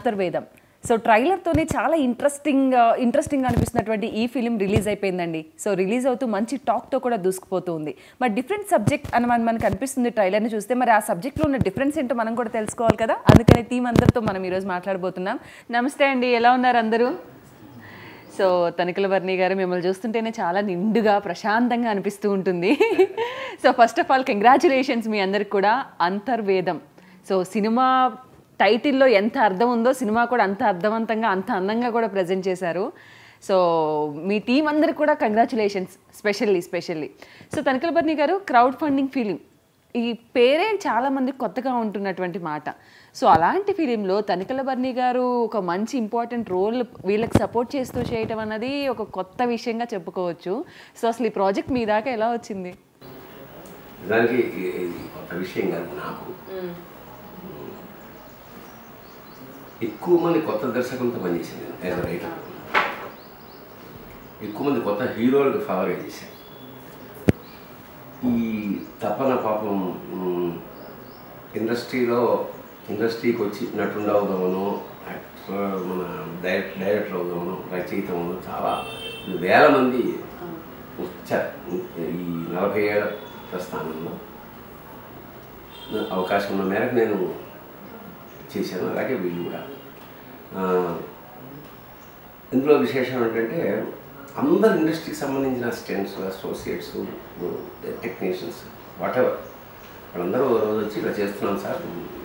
అంతర్వేదం so ట్రైలర్తోనే చాలా interesting interesting అనిపిస్తున్నటువంటి ఈ ఫిలిం రిలీజ్ అయిపోయిందండి సో రిలీజ్ అవుతూ మంచి టాక్తో కూడా దూసుకుపోతూ ఉంది మరి డిఫరెంట్ సబ్జెక్ట్ అని మన మనకు అనిపిస్తుంది ట్రైలర్ని చూస్తే మరి ఆ సబ్జెక్ట్లో ఉన్న డిఫరెన్స్ ఏంటో మనం కూడా తెలుసుకోవాలి కదా అందుకని టీం అందరితో మనం ఈరోజు మాట్లాడబోతున్నాం నమస్తే అండి ఎలా ఉన్నారు అందరూ సో తనికల వర్ణి గారు మిమ్మల్ని చూస్తుంటేనే చాలా నిండుగా ప్రశాంతంగా అనిపిస్తూ ఉంటుంది so first of all congratulations మీ అందరికి కూడా అంతర్వేదం సో సినిమా టైటిల్లో ఎంత అర్థం ఉందో సినిమా కూడా అంత అర్థవంతంగా అంత అందంగా కూడా ప్రజెంట్ చేశారు సో మీ టీం అందరికి కూడా congratulations specially specially so Tanikella Barni గారు క్రౌడ్ ఫండింగ్ ఫీలింగ్ ఈ పేరే చాలా మందికి కొత్తగా ఉంటున్నటువంటి మాట సో అలాంటి ఫిలింలో తనికల బర్ని గారు ఒక మంచి ఇంపార్టెంట్ రోల్ వీళ్ళకి సపోర్ట్ చేస్తూ చేయటం అన్నది ఒక కొత్త విషయంగా చెప్పుకోవచ్చు సో అసలు ఈ ప్రాజెక్ట్ మీ దాకా ఎలా వచ్చింది నిజానికి ఇ- ఇది కొత్త విషయం కాదు నాకు ఎక్కువ మంది కొత్త దర్శకులతో పనిచేసింది నేను యాజ్ రైటర్ ఎక్కువ మంది కొత్త హీరోలకు ఫాలోగా చేశాను ఈ తపన పాపం మ్, ఇండస్ట్రీలో ఇండస్ట్రీకి వచ్చి నటుండ అవుదామను యాక్టర్ మన డైరెక్ట్ డైరెక్టర్ అవుదామను రచయిత అవుదామను చాలా వేల మంది వచ్చారు ఈ నలభై ఏళ్ళ ప్రస్థానంలో అవకాశం ఉన్న మేరకు నేను చేశాను అలాగే వీళ్ళు కూడా ఆ, ఇందులో విశేషం ఏంటంటే అందరు ఇండస్ట్రీకి సంబంధించిన assistants associates technicians whatever వాళ్ళందరూ ఓ రోజు వచ్చి ఇలా చేస్తున్నాం సార్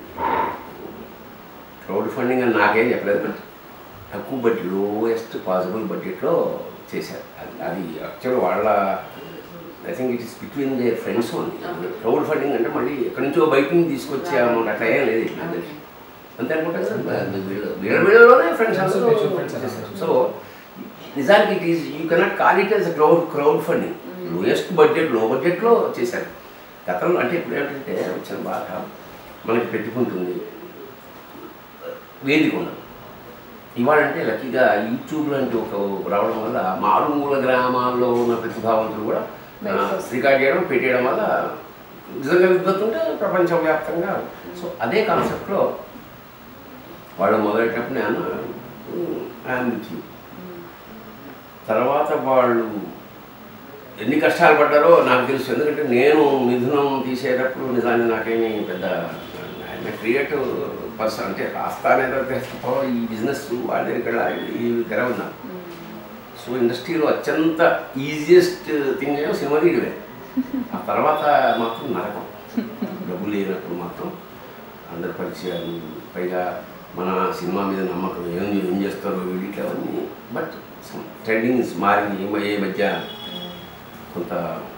క్రౌడ్ ఫండింగ్ అని నాకేం చెప్పలేదు బట్ తక్కువ బడ్జెట్ లోయెస్ట్ పాసిబుల్ బడ్జెట్లో చేశారు అది అది యాక్చువల్ వాళ్ళ I think it is between they friends only crowd funding అంటే మళ్ళీ ఎక్కడి నుంచో బయట నుంచి తీసుకొచ్చే అమౌంట్ అట్లా ఏం లేదు నాకు తెలిసి. అంతే అనుకుంటా కదా వీళ్ళ వీళ్ళ వీళ్ళలోనే ఫ్రెండ్స్ అందరూ చేశారు సో నిజానికి it is you cannot call it as crowd crowd funding lowest budget లో బడ్జెట్లో చేశారు గతంలో అంటే ఇప్పుడు ఏంటంటే వచ్చిన బాధ మనకి పెట్టుకుంటుంది వేదిక ఉండదు ఇవాళ అంటే లక్కీగా యూట్యూబ్ లాంటి ఒక రావడం వల్ల మారుమూల గ్రామాల్లో ఉన్న ప్రతిభావంతులు కూడా రికార్డ్ చేయడం పెట్టేయడం వల్ల నిజంగా విద్వత్తుంటే ప్రపంచవ్యాప్తంగా సో అదే కాన్సెప్ట్లో వాళ్ళు మొదలెట్టినప్పుడు నేను ఐఎమ్ విత్ యూ తర్వాత వాళ్ళు ఎన్ని కష్టాలు పడ్డారో నాకు తెలుసు ఎందుకంటే నేను మిథునం తీసేటప్పుడు నిజానికి నాకేమీ పెద్ద క్రియేటివ్ పర్సన్ అంటే రాస్తానేదో తప్ప ఈ బిజినెస్ వాళ్ళ దగ్గరికి వెళ్ళాలి ఈ తెరవున్నా సో ఇండస్ట్రీలో అత్యంత ఈజియెస్ట్ థింగ్ ఏమో సినిమా తీయడమే ఆ తర్వాత మాత్రం నరకం డబ్బులు లేనప్పుడు మాత్రం అందరి పరిచయాలు పైగా మన సినిమా మీద నమ్మకం ఏం ఏం చేస్తారో వీడికి అవన్నీ బట్ ట్రెండింగ్స్ మారింది ఈ మ- ఈ మధ్య కొంత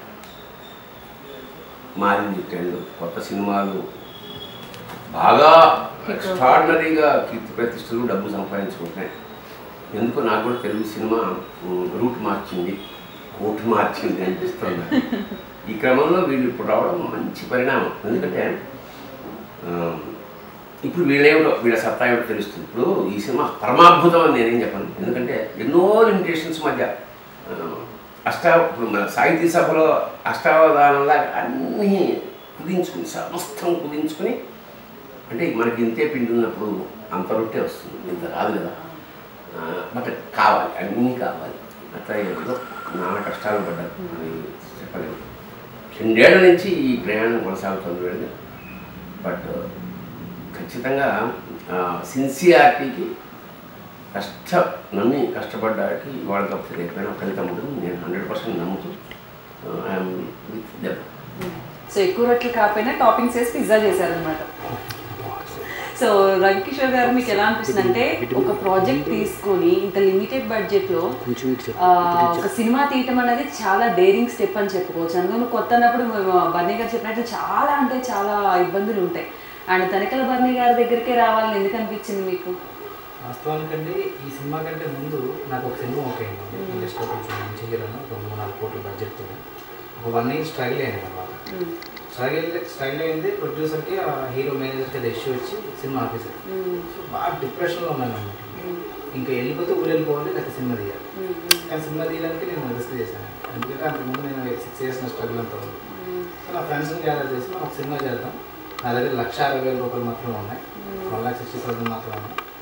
మారింది ట్రెండ్ కొత్త సినిమాలు బాగా ఎక్స్ట్రాడినరీగా కీర్తి ప్రతిష్టలు డబ్బు సంపాదించుకుంటున్నాయి ఎందుకో నాకు కూడా తెలుగు సినిమా ఉమ్, రూట్ మార్చింది కోట్ మార్చింది అనిపిస్తుంది ఈ క్రమంలో వీళ్ళు ఇప్పుడు రావడం మంచి పరిణామం ఎందుకంటే ఆ, ఇప్పుడు వీళ్ళేమిటో వీళ్ళ సత్తా ఏమిటో తెలుస్తుంది ఇప్పుడు ఈ సినిమా పరమాద్భుతం అని నేనేం చెప్పను ఎందుకంటే ఎన్నో లిమిటేషన్స్ మధ్య ఆ, అష్టా ఇప్పుడు మన సాహితీ సభలో అష్టావధానంలా అన్నీ కుదించుకుని సమస్తం కుదించుకుని అంటే మనకి ఇంతే పిండి ఉన్నప్పుడు అంత రొట్టె వస్తుంది ఇంత రాదు కదా ఆ, బట్ కావాలి అన్నీ కావాలి అట్లా ఏదో నాన్న కష్టాలు పడ్డారు అని చెప్పలేము రెండేళ్ల నుంచి ఈ ప్రయాణం కొనసాగుతుంది వీళ్ళది బట్ ఖచ్చితంగా సిన్సియారిటీకి కష్ట నమ్మి కష్టపడ్డానికి వాళ్ళ తప్పితే రేపైనా ఫలితం ఉంటుంది నేను హండ్రెడ్ పర్సెంట్ నమ్ముతూ ఐఎమ్ విత్ దెమ్ సో ఎక్కువ రొట్టెలు కాకపోయినా టాపింగ్స్ వేసి పిజ్జా చేశారనమాట సో రవికిషోర్ గారు మీకు ఎలా అనిపిస్తుంది అంటే ఒక ప్రాజెక్ట్ తీసుకొని ఇంత లిమిటెడ్ బడ్జెట్ లో ఆ, ఒక సినిమా తీయటం అనేది చాలా డేరింగ్ స్టెప్ అని చెప్పుకోవచ్చు అందులో కొత్త అన్నప్పుడు బర్నీ గారు చెప్పినట్టు చాలా అంటే చాలా ఇబ్బందులు ఉంటాయి అండ్ తనికల బర్నీ గారి దగ్గరికే రావాలని ఎందుకు అనిపించింది మీకు వాస్తవానికంటే ఈ సినిమా కంటే ముందు నాకు ఒక సినిమా ఓకే అయింది ఇండస్ట్రీ కొంచెం మంచి హీరోను ఒక మూడు నాలుగు కోట్ల బడ్జెట్తో ఒక వన్ ఇయర్ స్ట్రగుల్ అయింది అనమాట స్ట్రగుల్ స్ట్రగుల్ అయింది ప్రొడ్యూసర్కి ఆ హీరో మేనేజర్కి అది ఇష్యూ వచ్చి సినిమా ఆఫీసర్ సో బాగా డిప్రెషన్లో ఉన్నాను అనమాట ఇంకా వెళ్ళిపోతే ఊరు వెళ్ళిపోవాలి లేకపోతే సినిమా తీయాలి కానీ సినిమా తీయడానికి నేను రిస్క్ చేశాను ఎందుకంటే అంతకుముందు నేను సిక్స్ ఇయర్స్ నా స్ట్రగుల్ అంతా ఉంది సో నా ఫ్రెండ్స్ని గ్యాదర్ చేసి మనం ఒక సినిమా చేద్దాం నా దగ్గర లక్ష అరవై వేల రూపాయలు మాత్రమే ఉన్నాయి వన్ లాక్ సిక్స్టీ థౌసండ్ మాత్రమే ఉన్నాయి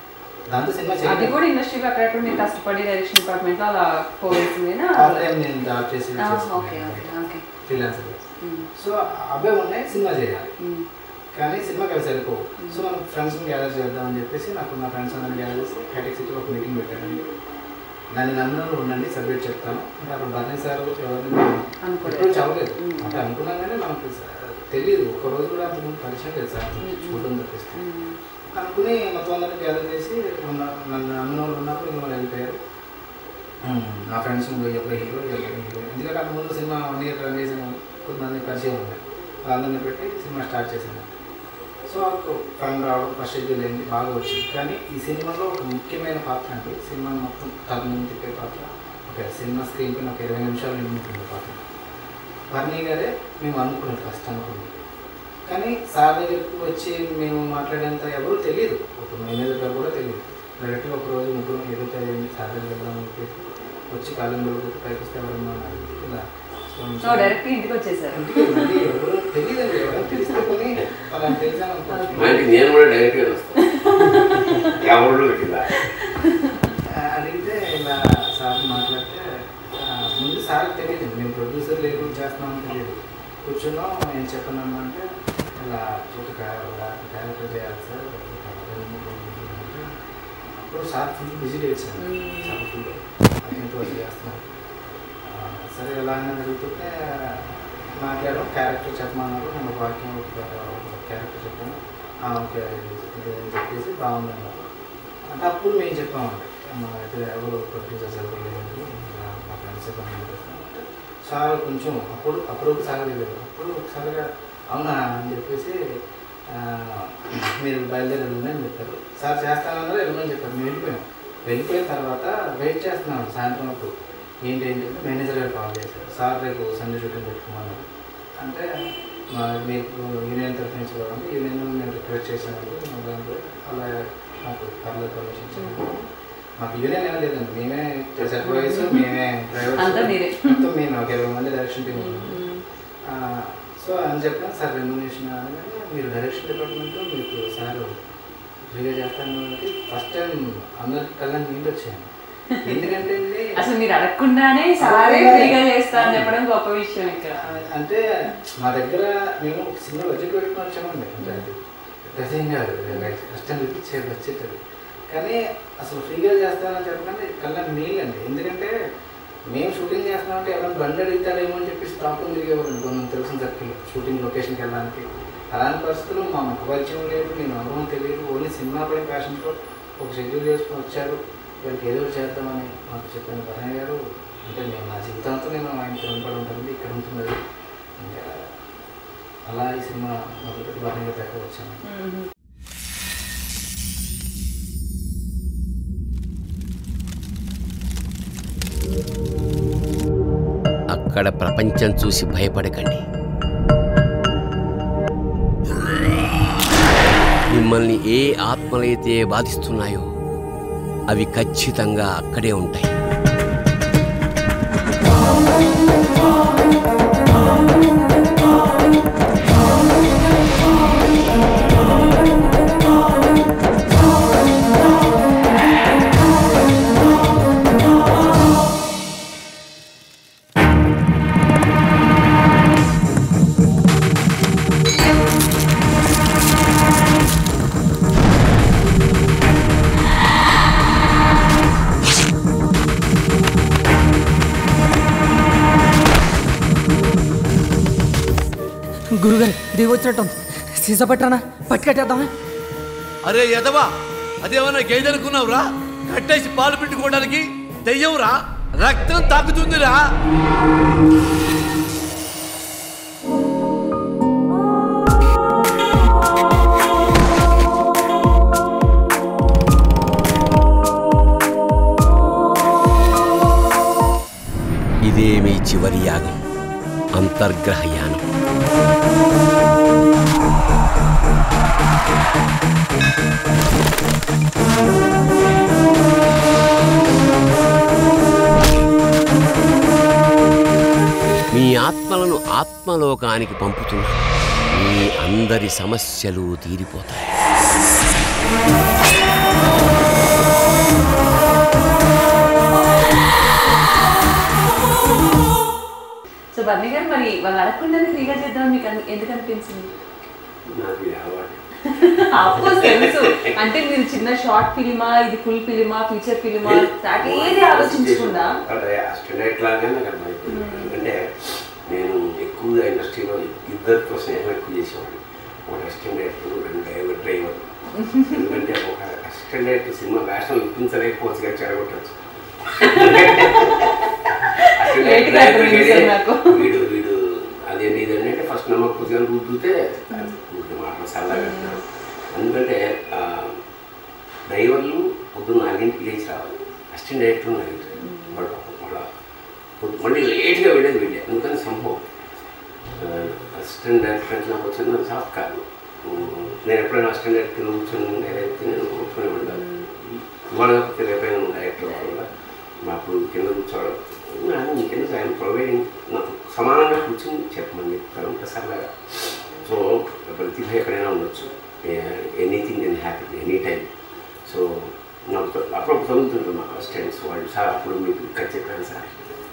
దాంతో సినిమా అది చేయలేదు కూడా ఇండస్ట్రీలో అక్కడ మీరు కష్టపడి డైరెక్షన్ డిపార్ట్మెంట్ లో అలా ఫోర్ ఇయర్స్ మీనా ఆన్లైన్ నేను జాబ్ చేసి okay okay okay freelancer so అవే ఉన్నాయి సినిమా చేయాలి కానీ సినిమాకి అవి సరిపోవు సో మనం ఫ్రెండ్స్ని గ్యాదర్ చేద్దామని చెప్పేసి నాకు నా ఫ్రెండ్స్ అందరిని గ్యాదర్ చేసి హైటెక్ సిటీలో ఒక మీటింగ్ పెట్టానండి నన్ను నమ్మిన వాళ్ళు ఉండండి సబ్మిట్ చెప్తాను అంటే అప్పుడు బర్నీ సార్ ఎవరిని మేము అనుకోలేదు. ఎప్పుడూ చదవలేదు అంటే అనుకున్నాం కానీ మనకు స- తెలియదు ఒక రోజు కూడా అంతకుముందు పరిచయం లేదు సార్ చూడడం తప్పిస్తే అనుకుని మొత్తం అందరిని గ్యాదర్ చేసి ఉన్న నన్ను నమ్మిన వాళ్ళు ఉన్నప్పుడు ఇంకో వాళ్ళు వెళ్ళిపోయారు ఉమ్, నా ఫ్రెండ్స్ ఎప్పుడు హీరో ఎప్పుడు హీరో ఎందుకంటే అంత ముందు సినిమా వన్ ఇయర్ రన్ చేసిన కొంతమంది పరిచయం ఉన్నాయి వాళ్ళందరినీ పెట్టి సినిమా స్టార్ట్ చేశాను సో ఫండ్ రావడం ఫస్ట్ షెడ్యూల్ అయింది బాగా వచ్చింది కానీ ఈ సినిమాలో ఒక ముఖ్యమైన పాత్ర అంటే సినిమా మొత్తం టర్నింగ్ తిప్పే పాత్ర ఒక సినిమా స్క్రీన్ పైన ఒక ఇరవై నిమిషాలు నిండుతుంది పాత్ర బర్నీ గారే మేము అనుకున్నది ఫస్ట్ అనుకున్నది కానీ సార్ దగ్గరికి వచ్చి మేము మాట్లాడేంత ఎవరు తెలియదు ఒక మేనేజర్ గారు కూడా తెలియదు డైరెక్ట్గా ఒక రోజు ముగ్గురు ఏదో తెలియదు సార్ దగ్గర వెళ్దామని చెప్పేసి వచ్చి కాలం కొడుకు పైకి వస్తే ఎవరన్నా అన్నారు. ఇలా సో సో డైరెక్ట్ ఇంటికి వచ్చేసారు ఇంటికి మళ్ళీ ఎవరు తెలియదండి ఎవరు తెలిస్తే కొని అలా తెలిసాను అనుకోవచ్చు మా ఇంటికి నేను కూడా డైరెక్ట్గా వస్తాను ఎవరు కింద ఆ, అడిగితే ఇలా సార్ మాట్లాడితే ఆ, ముందు సార్ తెలియదు మేము ప్రొడ్యూసర్ లేదు చేస్తున్నామని తెలియదు కూర్చున్నాం నేను చెప్పాను అంటే ఇలా ఒక క్యారెక్టర్ చేయాలి సార్ ఒక రెండు మూడు రోజులు అంటే అప్పుడు సార్ ఫుల్ బిజీ డేట్స్ అండి చాలా ఫుల్ అన్ని వర్క్ చేస్తున్నారు ఆ, సరే ఎలా అని అడుగుతుంటే మాట్లాడడం క్యారెక్టర్ చెప్పమన్నారు నేను ఒక వాక్యం ఒక క్యారెక్టర్ చెప్పాను "ఆ, ఓకే ఇది అని చెప్పేసి బాగుంది అన్నారు అంటే అప్పుడు మేము చెప్పామండి మా అయితే ఎవరు ప్రొడ్యూసర్స్ ఎవరు లేదండి ఇలా మా ఫ్రెండ్స్ అంటే సార్ కొంచెం అప్పుడు అప్పుడు ఒకసారి తెలియదు అప్పుడు ఒకసారిగా అవునా అని చెప్పేసి ఆ, మీరు బయలుదేరి వెళ్ళండి అని చెప్పారు సార్ చేస్తానన్నారు వెళ్ళమని చెప్పారు మేము వెళ్ళిపోయాం వెళ్ళిపోయిన తర్వాత వెయిట్ చేస్తున్నాం సాయంత్రం వరకు ఏంటి ఏంటంటే మేనేజర్ గారు కాల్ చేశారు సార్ రేపు సండే షూటింగ్ పెట్టుకోమన్నారు అంటే మా మీకు యూనియన్ తరఫు నుంచి కావాలంటే యూనియన్ మేము రిక్వెస్ట్ చేసాము మా దాంట్లో అలా మాకు పర్లేదు పర్మిషన్ ఇచ్చాము మాకు యూనియన్ ఏం లేదండి మేమే సర్ప్రైజ్ మేమే అంతా మీరే. మొత్తం మేము ఒక ఇరవై మంది డైరెక్షన్ టీం సో అని చెప్పిన సార్ రెమ్యునేషన్ అనగానే మీరు డైరెక్షన్ డిపార్ట్మెంట్ మీకు సార్ ఫ్రీగా చేస్తాను అంటే ఫస్ట్ టైం అందరికి కళ్ళని నీళ్ళు వచ్చాను ఎందుకంటే అండి, అసలు మీరు అడగకుండానే సారే ఫ్రీగా చేస్తా అని చెప్పడం గొప్ప విషయం ఇక్కడ ఆ, అంటే మా దగ్గర మేము ఒక సినిమా బడ్జెట్ పెట్టుకుని వచ్చామండి అంటే అది ప్రజేం కాదు కష్టం చూపించే బడ్జెట్ అది కానీ అసలు ఫ్రీగా చేస్తానని చెప్పగానే కళ్ళ నీళ్ళు అండి ఎందుకంటే మేము షూటింగ్ చేస్తున్నామంటే ఎవరైనా బండి అడుగుతారేమో అని చెప్పి స్టాప్ తిరిగేవారండి కొంచెం తెలిసిన సర్కిల్ షూటింగ్ లొకేషన్కి వెళ్ళడానికి అలాంటి పరిస్థితుల్లో మా ముఖ పరిచయం లేదు నేను అనుభవం తెలియదు ఓన్లీ సినిమా పై ప్యాషన్తో ఒక షెడ్యూల్ చేసుకుని వచ్చారు వీళ్ళకి ఏదో ఒకటి చేద్దామని మాకు చెప్పాను భరణయ్య గారు అంటే నేను నా జీవితాంతో నేను ఆయనకి రుణపడి ఉంటుంది ఇక్కడ ఉంటుంది అది. ఇంకా అలా ఈ సినిమా మొదటి భరణయ్య దాకా వచ్చాను అక్కడ ప్రపంచం చూసి భయపడకండి మిమ్మల్ని ఏ ఆత్మలైతే బాధిస్తున్నాయో అవి ఖచ్చితంగా అక్కడే ఉంటాయి గురుగారు దిగి వచ్చినట్టు సీసా పట్టానా పట్టుకట్టేద్దామా అరే ఎదవా అదేమన్నా గేదెనుకున్నావురా కట్టేసి పాలు పెట్టుకోవడానికి దెయ్యంరా రక్తం తాకుతుందిరా ఇదే మీ చివరి యాగం అంతర్గ్రహ యానం మీ ఆత్మలను ఆత్మలోకానికి పంపుతున్నా మీ అందరి సమస్యలు తీరిపోతాయి సో బర్నీ గారు మరి వాళ్ళు అడగకుండానే ఫ్రీగా చేద్దాం మీకు అన్- ఎందుకు అనిపించింది నాకు ఇది అలవాటు అఫ్కోర్స్ తెలుసు అంటే మీరు చిన్న షార్ట్ ఫిలిమా ఇది ఫుల్ ఫిలిమా ఫీచర్ ఫిలిమా దాటి ఏది ఆలోచించకుండా అదే అస్టెండెంట్ లాగానే నాకు అర్థమైపోయింది ఎందుకంటే నేను ఎక్కువగా ఇండస్ట్రీలో ఇద్దరితో స్నేహం ఎక్కువ చేసేవాడిని ఒక అసిస్టెంట్ రెండు డ్రైవర్ డ్రైవర్ ఎందుకంటే ఒక అసిస్టెంట్ సినిమా వేషం ఇప్పించలేకపోవచ్చు కానీ చెడగొట్టచ్చు Late గా అర్థమైంది సార్ నాకు. వీడు వీడు అదేంటి ఇదండి అంటే ఫస్ట్ నమ్మకం కొద్దిగా రుద్దుతే మాటలు చల్లగా ఎందుకంటే ఆ, డ్రైవర్లు పొద్దున్న నాలుగింటికి లేచి రావాలి అసిస్టెంట్ డైరెక్టర్ నాలుగింటికి వాడు పాపం వాళ్ళ పొద్దు- మళ్ళీ లేట్గా వెళ్ళేది వెళ్ళే ఎందుకని సంభవం అసిస్టెంట్ డైరెక్టర్ అంటే నాకు వచ్చిన సాఫ్ట్ కాదు ఉమ్, నేను ఎప్పుడైనా అసిస్టెంట్ డైరెక్టర్ కూర్చొని డైరెక్ట్ నేను కూర్చొని వెళ్ళాను ఇవాళ కాకపోతే రేపైనా నువ్వు డైరెక్టర్ వల్ల మాకు కింద కూర్చోవడం నాకు నీ కింద ఆయన ప్రొవైడింగ్ నాకు సమానంగా కూర్చొని చెప్పమని చెప్తారు అంటే సరదాగా సో ప్రతిభ ఎక్కడైనా ఉండొచ్చు ఎనీథింగ్ నేను హ్యాపీ ఎనీ టైం సో నాకు త- అప్పుడప్పుడు చదువుతుంటారు మా అసిస్టెంట్స్ వాళ్ళు సార్ అప్పుడు మీకు ఇక్కడ చెప్పాను సార్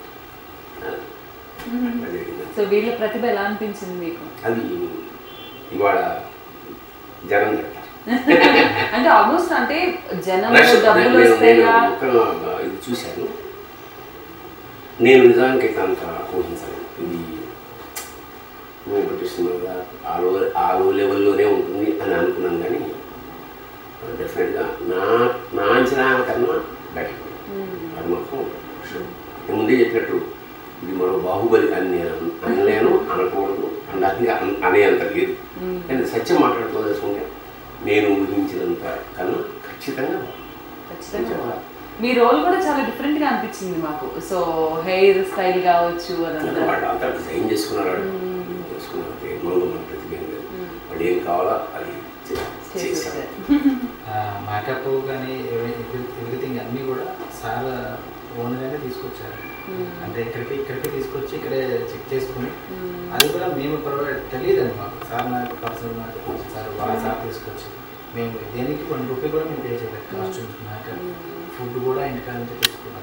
అట్లా జరిగింది సో వీళ్ళ ప్రతిభ ఎలా అనిపించింది మీకు అది ఇవాళ జనం చెప్తారు అంటే ఆల్మోస్ట్ అంటే జనం రష్ డబ్బులు నేను- నేను వస్తాయా ఒక ఇది చూశాను నేను నిజానికి అయితే అంత ఊహించాను ఇది నువ్వు ఒకటి సినిమాగా ఆ లో ఆ లో లెవెల్లోనే ఉంటుంది అని అనుకున్నాను కానీ డెఫినెట్గా నా నా అంచనా కన్నా బెటర్ అది మాత్రం sure. నేను ముందే చెప్పినట్టు ఇది మరో బాహుబలి అని నేను అన- అనలేను అనకూడదు అనడానికి అన- అనే అంత లేదు కానీ సత్యం మాట్లాడుకోదలుచుకుంటే నేను ఊహించినంత కన్నా ఖచ్చితంగా ఖచ్చితంగా మీ రోల్ కూడా చాలా డిఫరెంట్ గా అనిపించింది మాకు సో హెయిర్ స్టైల్ కావచ్చు అదంతా వాళ్ళు అంతా డిజైన్ చేసుకున్నారు వాళ్ళు. చేసుకున్నారు ఏమో మన ప్రతిభ ఏం లేదు వాళ్ళు ఏం కావాలో అది చే- చేశారు చేసేసారు మేకప్ కానీ ఎవ్రీథింగ్ అన్నీ కూడా సార్ ఓన్గానే తీసుకొచ్చారు అంటే ఇక్కడికి ఇక్కడికి తీసుకొచ్చి ఇక్కడే చెక్ చేసుకుని అది కూడా మేము ప్రొవైడ్ తెలియదండి మాకు సార్ నాకు పర్సనల్ నాకు సార్ వాళ్ళ సార్ తీసుకొచ్చి మేము దేనికి వన్ రూపీ కూడా మేము పే చేయలేదు కాస్ట్యూమ్స్ మేకప్ ఫుడ్ కూడా ఇంటికాడ నుంచి తీసుకున్నాం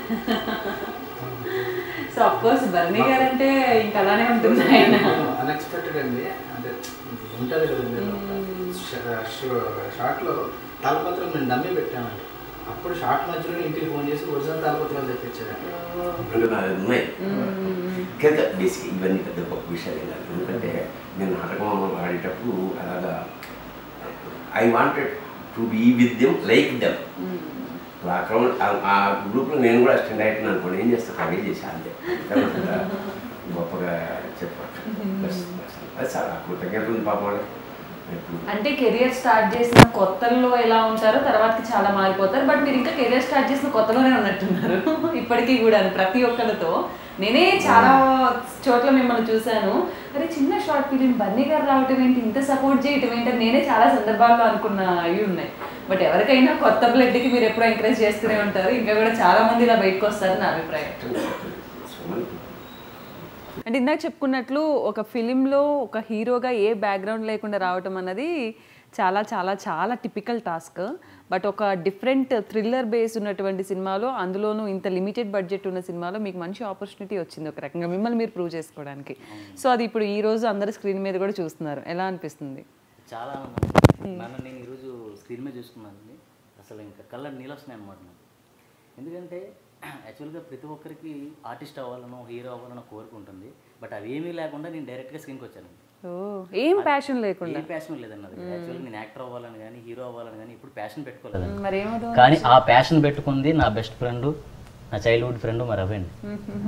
సో అఫ్ కోర్స్ బర్నీ గారు అంటే ఇంకా అలానే ఉంటుంది ఆయన అన్ఎక్స్పెక్టెడ్ అండి అంటే ఉంటుంది కదండి షార్ట్లో తాళపత్రం నేను నమ్మి పెట్టానండి అప్పుడు షార్ట్ మధ్యలో ఇంటికి ఫోన్ చేసి ఒరిజినల్ తాళపత్రాలు తెప్పించారండి అంటే నాది ఉన్నాయి కనుక బేసిక్ ఇవన్నీ పెద్ద గొప్ప విషయాలు కాదు ఎందుకంటే నేను నాటకం ఆడేటప్పుడు అలాగా I wanted to be with them like them ఆ క్రౌడ్ ఆ గ్రూప్లో నేను కూడా అసిస్టెంట్ అయిపోయినా అనుకోండి ఏం చేస్తాను అవే చేశాను అంతే అంతేకాకుండా గొప్పగా చెప్పాలి అది చాలా కృతజ్ఞత ఉంది పాపం వాళ్ళకి ఎప్పుడు అంటే కెరియర్ స్టార్ట్ చేసిన కొత్తల్లో ఎలా ఉంటారో తర్వాతకి చాలా మారిపోతారు బట్ మీరు ఇంకా కెరియర్ స్టార్ట్ చేసిన కొత్తలోనే ఉన్నట్టున్నారు ఇప్పటికీ కూడా ప్రతి ఒక్కరితో నేనే చాలా చోట్ల మిమ్మల్ని చూశాను అరే చిన్న షార్ట్ ఫిలిం బన్నీ గారు రావటం ఏంటి ఇంత సపోర్ట్ చేయటం ఏంటి అని నేనే చాలా సందర్భాల్లో అనుకున్న అవి ఉన్నాయి బట్ ఎవరికైనా కొత్త బ్లడ్కి మీరు ఎప్పుడో ఎంకరేజ్ చేస్తూనే ఉంటారు ఇంకా కూడా చాలా మంది ఇలా బయటకు వస్తారు నా అభిప్రాయం సో మనకి అంటే ఇందాక చెప్పుకున్నట్లు ఒక ఫిలింలో ఒక హీరోగా ఏ బ్యాక్గ్రౌండ్ లేకుండా రావటం అన్నది చాలా చాలా చాలా టిపికల్ టాస్క్ బట్ ఒక డిఫరెంట్ థ్రిల్లర్ బేస్ ఉన్నటువంటి సినిమాలో అందులోనూ ఇంత లిమిటెడ్ బడ్జెట్ ఉన్న సినిమాలో మీకు మంచి ఆపర్చునిటీ వచ్చింది ఒక రకంగా మిమ్మల్ని మీరు ప్రూవ్ చేసుకోవడానికి సో అది ఇప్పుడు ఈ రోజు అందరు స్క్రీన్ మీద కూడా చూస్తున్నారు ఎలా అనిపిస్తుంది చాలా ఆనందం నన్ను నేను ఈరోజు స్క్రీన్ మీద చూసుకున్నానండి అసలు ఇంకా కళ్ళ నీళ్ళు వస్తున్నాయి అనమాట నాకు ఎందుకంటే యాక్చువల్గా ప్రతి ఒక్కరికి ఆర్టిస్ట్ అవ్వాలనో హీరో అవ్వాలనో కోరిక ఉంటుంది బట్ అవి ఏమీ లేకుండా నేను డైరెక్ట్గా స్క్రీన్కి వచ్చానండి ఓ ఏం ప్యాషన్ లేకుండా ఏ ప్యాషన్ లేదండి అది యాక్చువల్గా నేను యాక్టర్ అవ్వాలని కానీ హీరో అవ్వాలని కానీ ఇప్పుడు ప్యాషన్ పెట్టుకోలేదండి మరి ఏమవుతుంది కానీ ఆ ప్యాషన్ పెట్టుకుంది నా బెస్ట్ ఫ్రెండ్ నా చైల్డ్హుడ్ ఫ్రెండ్ మా రవి అండి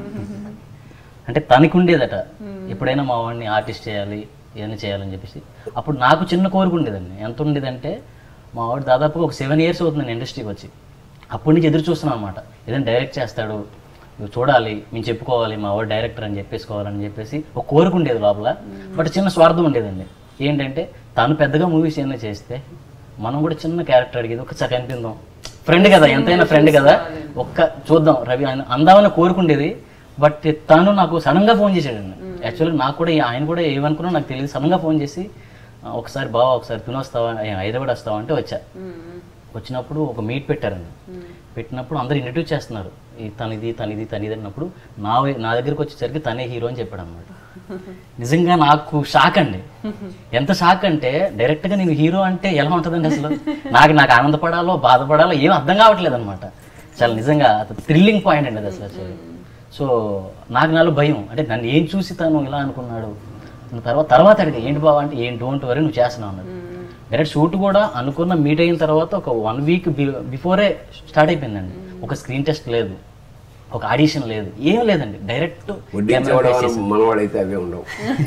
అంటే తనకు ఉండేదట ఎప్పుడైనా మా వాడిని ఆర్టిస్ట్ చేయాలి ఏదైనా చేయాలని చెప్పేసి అప్పుడు నాకు చిన్న కోరిక ఉండేదండి ఎంత ఉండేదంటే మా వాడు దాదాపుగా ఒక సెవెన్ ఇయర్స్ అవుతుంది నేను ఇండస్ట్రీకి వచ్చి అప్పటి నుంచి ఎదురు చూస్తున్నాను అనమాట ఏదైనా డైరెక్ట్ చేస్తాడు నువ్వు చూడాలి మేము చెప్పుకోవాలి మా వాడు డైరెక్టర్ అని చెప్పేసుకోవాలని చెప్పేసి ఒక కోరిక ఉండేది లోపల బట్ చిన్న స్వార్థం ఉండేదండి ఏంటంటే తను పెద్దగా మూవీస్ ఏమైనా చేస్తే మనం కూడా చిన్న క్యారెక్టర్ అడిగేది ఒకసారి కనిపిందాం ఫ్రెండ్ కదా ఎంతైనా ఫ్రెండ్ కదా ఒక్క చూద్దాం రవి ఆయన అందామని కోరుకుండేది బట్ తను నాకు సడన్గా ఫోన్ చేశాడండి యాక్చువల్గా నాకు కూడా ఈ- ఆయన కూడా ఏమనుకున్నా నాకు తెలియదు సడన్గా ఫోన్ చేసి "ఆ, ఒకసారి బావ ఒకసారి తినొస్తావా ఏ, హైదరాబాద్ వస్తావా అంటే వచ్చా వచ్చినప్పుడు ఒక మీట్ పెట్టారండి పెట్టినప్పుడు అందరు ఇంట్రడ్యూస్ చేస్తున్నారు ఈ తనిది తనిది తనిది అన్నప్పుడు నా వై- నా దగ్గరికి వచ్చేసరికి తనే హీరో అని చెప్పాడు అనమాట నిజంగా నాకు షాక్ అండి ఎంత షాక్ అంటే డైరెక్ట్గా నేను హీరో అంటే ఎలా ఉంటుందండి అసలు నాకు నాకు ఆనందపడాలో బాధపడాలో ఏం అర్థం కావట్లేదు అనమాట చాలా నిజంగా థ్రిల్లింగ్ పాయింట్ అండి అది అసలు actually. సో నాకు నాలో భయం అంటే నన్ను ఏం చూసి తను ఇలా అనుకున్నాడు తర్వాత తర్వాత అడిగా ఏంటి బావ అంటే ఏం డోంట్ వరీ నువ్వు చేస్తున్నావు అన్నాడు డైరెక్ట్ షూట్ కూడా అనుకున్న మీట్ అయిన తర్వాత ఒక వన్ వీక్ బిఫోరే స్టార్ట్ అయిపోయిందండి ఒక స్క్రీన్ టెస్ట్ లేదు ఒక ఆడిషన్ లేదు ఏం లేదండి డైరెక్ట్ వడ్డించేవాడు మనవాడైతే అవే ఉండవు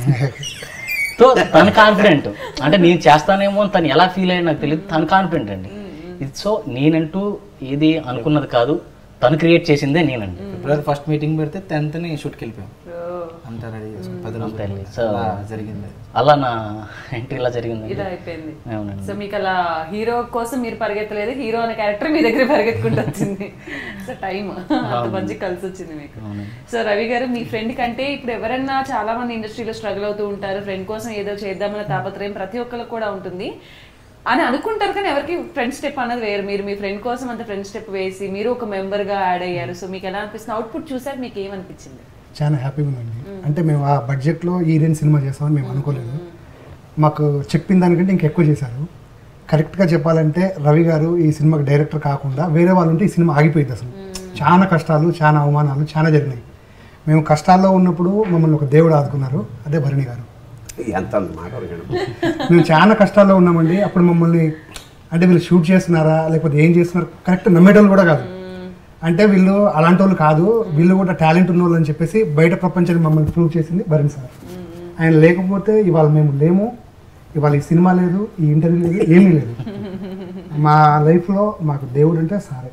తో తను కాన్ఫిడెంట్ అంటే నేను చేస్తానేమో అని తను ఎలా ఫీల్ అయ్యాడు నాకు తెలియదు తను కాన్ఫిడెంట్ అండి ఇది సో నేనంటూ ఏది అనుకున్నది కాదు తను క్రియేట్ చేసిందే నేనండి ఫిబ్రవరి ఫస్ట్ మీటింగ్ పెడితే టెన్త్ని షూట్కి వెళ్ళిపోయాం అంతా రెడీ చేసుకుని పది రోజులు అంతే సో అలా జరిగింది అలా నా ఎంట్రీ ఇలా జరిగింది ఇలా అయిపోయింది అవునండి సో మీకు అలా హీరో కోసం మీరు పరిగెత్తలేదు హీరో అనే క్యారెక్టర్ మీ దగ్గర పరిగెత్తుకుంటూ వచ్చింది సో టైం అంత మంచి కలిసి వచ్చింది మీకు సో రవి గారు మీ ఫ్రెండ్ కంటే ఇప్పుడు ఎవరైనా చాలా మంది ఇండస్ట్రీలో స్ట్రగుల్ అవుతూ ఉంటారు ఫ్రెండ్ కోసం ఏదో చేద్దామన్న తాపత్రయం ప్రతి ఒక్కరికి కూడా ఉంటుంది అని అనుకుంటారు కానీ ఎవరికి ఫ్రెండ్ స్టెప్ అన్నది వేరు మీరు మీ ఫ్రెండ్ కోసం అంత ఫ్రెండ్ స్టెప్ వేసి మీరు ఒక మెంబర్ గా యాడ్ అయ్యారు సో మీకు ఎలా అనిపిస్తుంది అవుట్పుట్ చూసాక మీకు ఏమనిపించింది చాలా హ్యాపీగా ఉందండి అంటే మేము ఆ బడ్జెట్లో ఈ రేంజ్ సినిమా చేస్తామని మేము అనుకోలేదు మాకు చెప్పిన దానికంటే ఇంకెక్కువ చేశారు కరెక్ట్గా చెప్పాలంటే రవి గారు ఈ సినిమాకి డైరెక్టర్ కాకుండా వేరే వాళ్ళు ఉంటే ఈ సినిమా ఆగిపోయింది అసలు చాలా కష్టాలు చాలా అవమానాలు చాలా జరిగినాయి మేము కష్టాల్లో ఉన్నప్పుడు మమ్మల్ని ఒక దేవుడు ఆదుకున్నారు అదే భరణి గారు ఎంత మాట అడగండి. మేము చాలా కష్టాల్లో ఉన్నామండి అప్పుడు మమ్మల్ని అంటే వీళ్ళు షూట్ చేస్తున్నారా లేకపోతే ఏం చేస్తున్నారు కరెక్ట్ నమ్మేటోళ్ళు కూడా కాదు అంటే వీళ్ళు అలాంటి వాళ్ళు కాదు వీళ్ళు కూడా టాలెంట్ ఉన్న వాళ్ళు అని చెప్పేసి బయట ప్రపంచానికి మమ్మల్ని ప్రూవ్ చేసింది భరణ్ సార్ ఆయన లేకపోతే ఇవాళ మేము లేము ఇవాళ ఈ సినిమా లేదు ఈ ఇంటర్వ్యూ లేదు ఏమీ లేదు మా లైఫ్లో మాకు దేవుడు అంటే సారే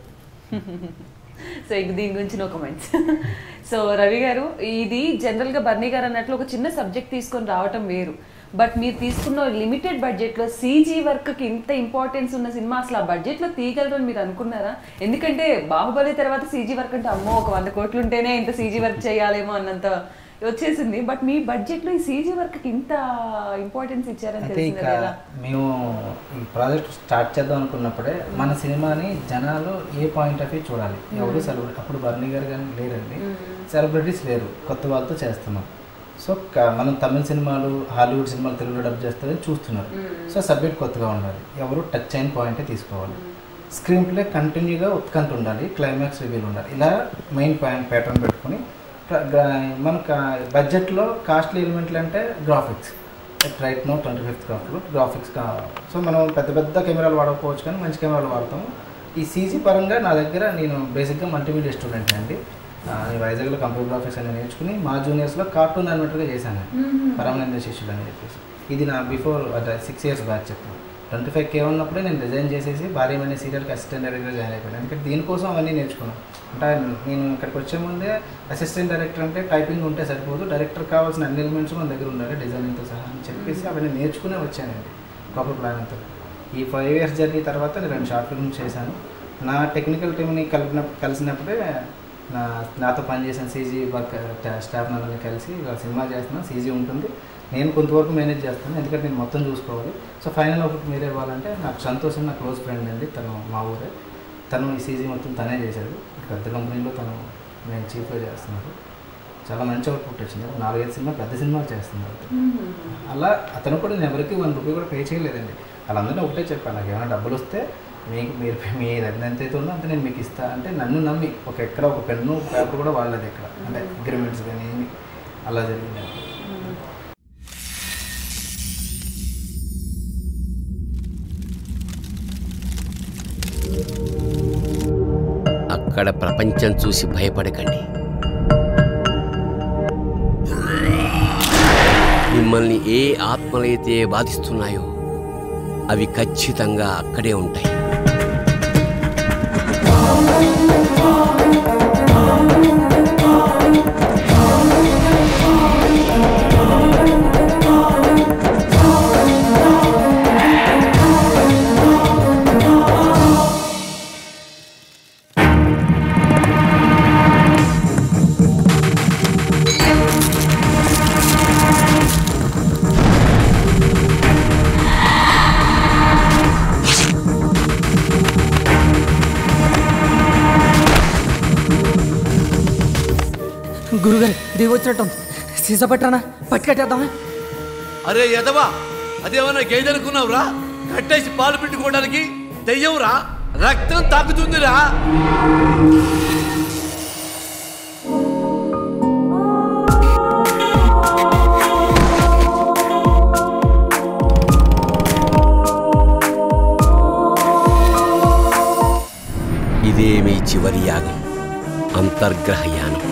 సో ఇక దీని గురించి నో కమెంట్స్ సో రవి గారు ఇది జనరల్ గా బర్నీ గారు అన్నట్లు ఒక చిన్న సబ్జెక్ట్ తీసుకొని రావటం వేరు బట్ మీరు తీసుకున్న లిమిటెడ్ బడ్జెట్ లో సీజీ వర్క్ కి ఇంత ఇంపార్టెన్స్ ఉన్న సినిమా అసలు ఆ బడ్జెట్ లో తీయగలరు అని మీరు అనుకున్నారా ఎందుకంటే బాహుబలి తర్వాత సీజీ వర్క్ అంటే అమ్మో ఒక వంద కోట్లు ఉంటేనే ఇంత సీజీ వర్క్ చేయాలేమో అన్నంత వచ్చేసింది బట్ మీ బడ్జెట్ లో ఈ సీజీ వర్క్ కి ఇంత ఇంపార్టెన్స్ ఇచ్చారని అయితే ఇక తెలిసింది కదా మేము ఈ ప్రాజెక్ట్ స్టార్ట్ చేద్దాం అనుకున్నప్పుడే మన సినిమాని జనాలు ఏ పాయింట్ ఆఫ్ వ్యూ చూడాలి ఎవరు సెలబ్రిటీ అప్పుడు బర్నీ గారు కానీ లేరండి సెలబ్రిటీస్ లేరు కొత్త వాళ్ళతో చేస్తున్నాం సో క- మనం తమిళ సినిమాలు హాలీవుడ్ సినిమాలు తెలుగులో డబ్ చేస్తే చూస్తున్నారు సో సబ్జెక్ట్ కొత్తగా ఉండాలి ఎవరు టచ్ అయిన పాయింటే తీసుకోవాలి స్క్రీన్ ప్లే కంటిన్యూగా ఉత్కంఠ ఉండాలి క్లైమాక్స్ రివీల్ ఉండాలి ఇలా మెయిన్ పాయింట్ ప్యాటర్న్ పెట్టుకుని ప్ర- గ్రా- మనకు బడ్జెట్లో కాస్ట్లీ ఎలిమెంట్లు అంటే graphics right no twenty fifth క్రాఫ్ట్లో గ్రాఫిక్స్ సో మనం పెద్ద పెద్ద కెమెరాలు వాడకపోవచ్చు కానీ మంచి కెమెరాలు వాడతాము ఈ సీజీ పరంగా నా దగ్గర నేను బేసిక్గా మల్టీమీడియా స్టూడెంట్ అండి ఆ, నేను వైజాగ్లో కంప్యూటర్ గ్రాఫిక్స్ అని నేర్చుకుని మా జూనియర్స్లో కార్టూన్ అన్నట్టుగా చేశాను పరమానంద శిష్యుడు అని చెప్పేసి ఇది నా బిఫోర్ అంటే సిక్స్ ఇయర్స్ బ్యాక్ చెప్తాను ట్వంటీ ఫైవ్ కే ఉన్నప్పుడే నేను డిజైన్ చేసేసి భార్యమైన సీరియల్కి అసిస్టెంట్ డైరెక్టర్ జాయిన్ అయిపోయాను ఎందుకంటే దీనికోసం అవన్నీ నేర్చుకున్నాను అంటే నేను ఇక్కడికి వచ్చే ముందే అసిస్టెంట్ డైరెక్టర్ అంటే టైపింగ్ ఉంటే సరిపోదు డైరెక్టర్ కావాల్సిన అన్ని ఎలిమెంట్స్ మన దగ్గర ఉండాలి డిజైనింగ్తో సహా అని చెప్పేసి అవన్నీ నేర్చుకునే వచ్చానండి ప్రాపర్ ప్లాన్తో ఈ ఫైవ్ ఇయర్స్ జరిగిన తర్వాత నేను రెండు షార్ట్ ఫిల్మ్స్ చేశాను నా టెక్నికల్ టీమ్ని కలిపిన కలిసినప్పుడే నా నాతో పనిచేసిన సీజీ వర్క్ స్టాఫ్ అందరినీ కలిసి ఇవాళ సినిమా చేస్తున్నాను సీజీ ఉంటుంది నేను కొంతవరకు మేనేజ్ చేస్తాను ఎందుకంటే నేను మొత్తం చూసుకోవాలి సో ఫైనల్ ఒకటి మీరే ఇవ్వాలంటే నాకు సంతోషం నా క్లోజ్ ఫ్రెండ్ అండి తను మా ఊరే తను ఈ సీజీ మొత్తం తనే చేశాడు పెద్ద కంపెనీలో తను నేను చీఫ్గా చేస్తున్నారు చాలా మంచి అవుట్పుట్ వచ్చింది నాలుగైదు సినిమా పెద్ద సినిమాలు చేస్తున్నారు అలా అతను కూడా నేను ఎవరికి వన్ రూపీ కూడా పే చేయలేదండి వాళ్ళందరినీ ఒకటే చెప్పాను నాకు ఏమైనా డబ్బులు వస్తే మీకు మీరు మీ దగ్గర ఎంత అయితే ఉందో అంత నేను మీకు ఇస్తా అంటే నన్ను నమ్మి ఒక ఎక్కడ ఒక పెన్ను పేపర్ కూడా వాడలేదు ఇక్కడ అంటే అగ్రిమెంట్స్ కానీ ఏమి అలా జరిగింది అక్కడ ప్రపంచం చూసి భయపడకండి మిమ్మల్ని ఏ ఆత్మలైతే బాధిస్తున్నాయో అవి ఖచ్చితంగా అక్కడే ఉంటాయి దిగి వచ్చినట్టుంది సీసా పట్టరానా పట్టుకట్టేద్దామా అరే ఎదవా అదేమన్నా గేదెనుకున్నావురా కట్టేసి పాలు పిండుకోవడానికి దెయ్యంరా రక్తం తాకుతుందిరా ఇదే మీ చివరి యాగం అంతర్గ్రహ యానం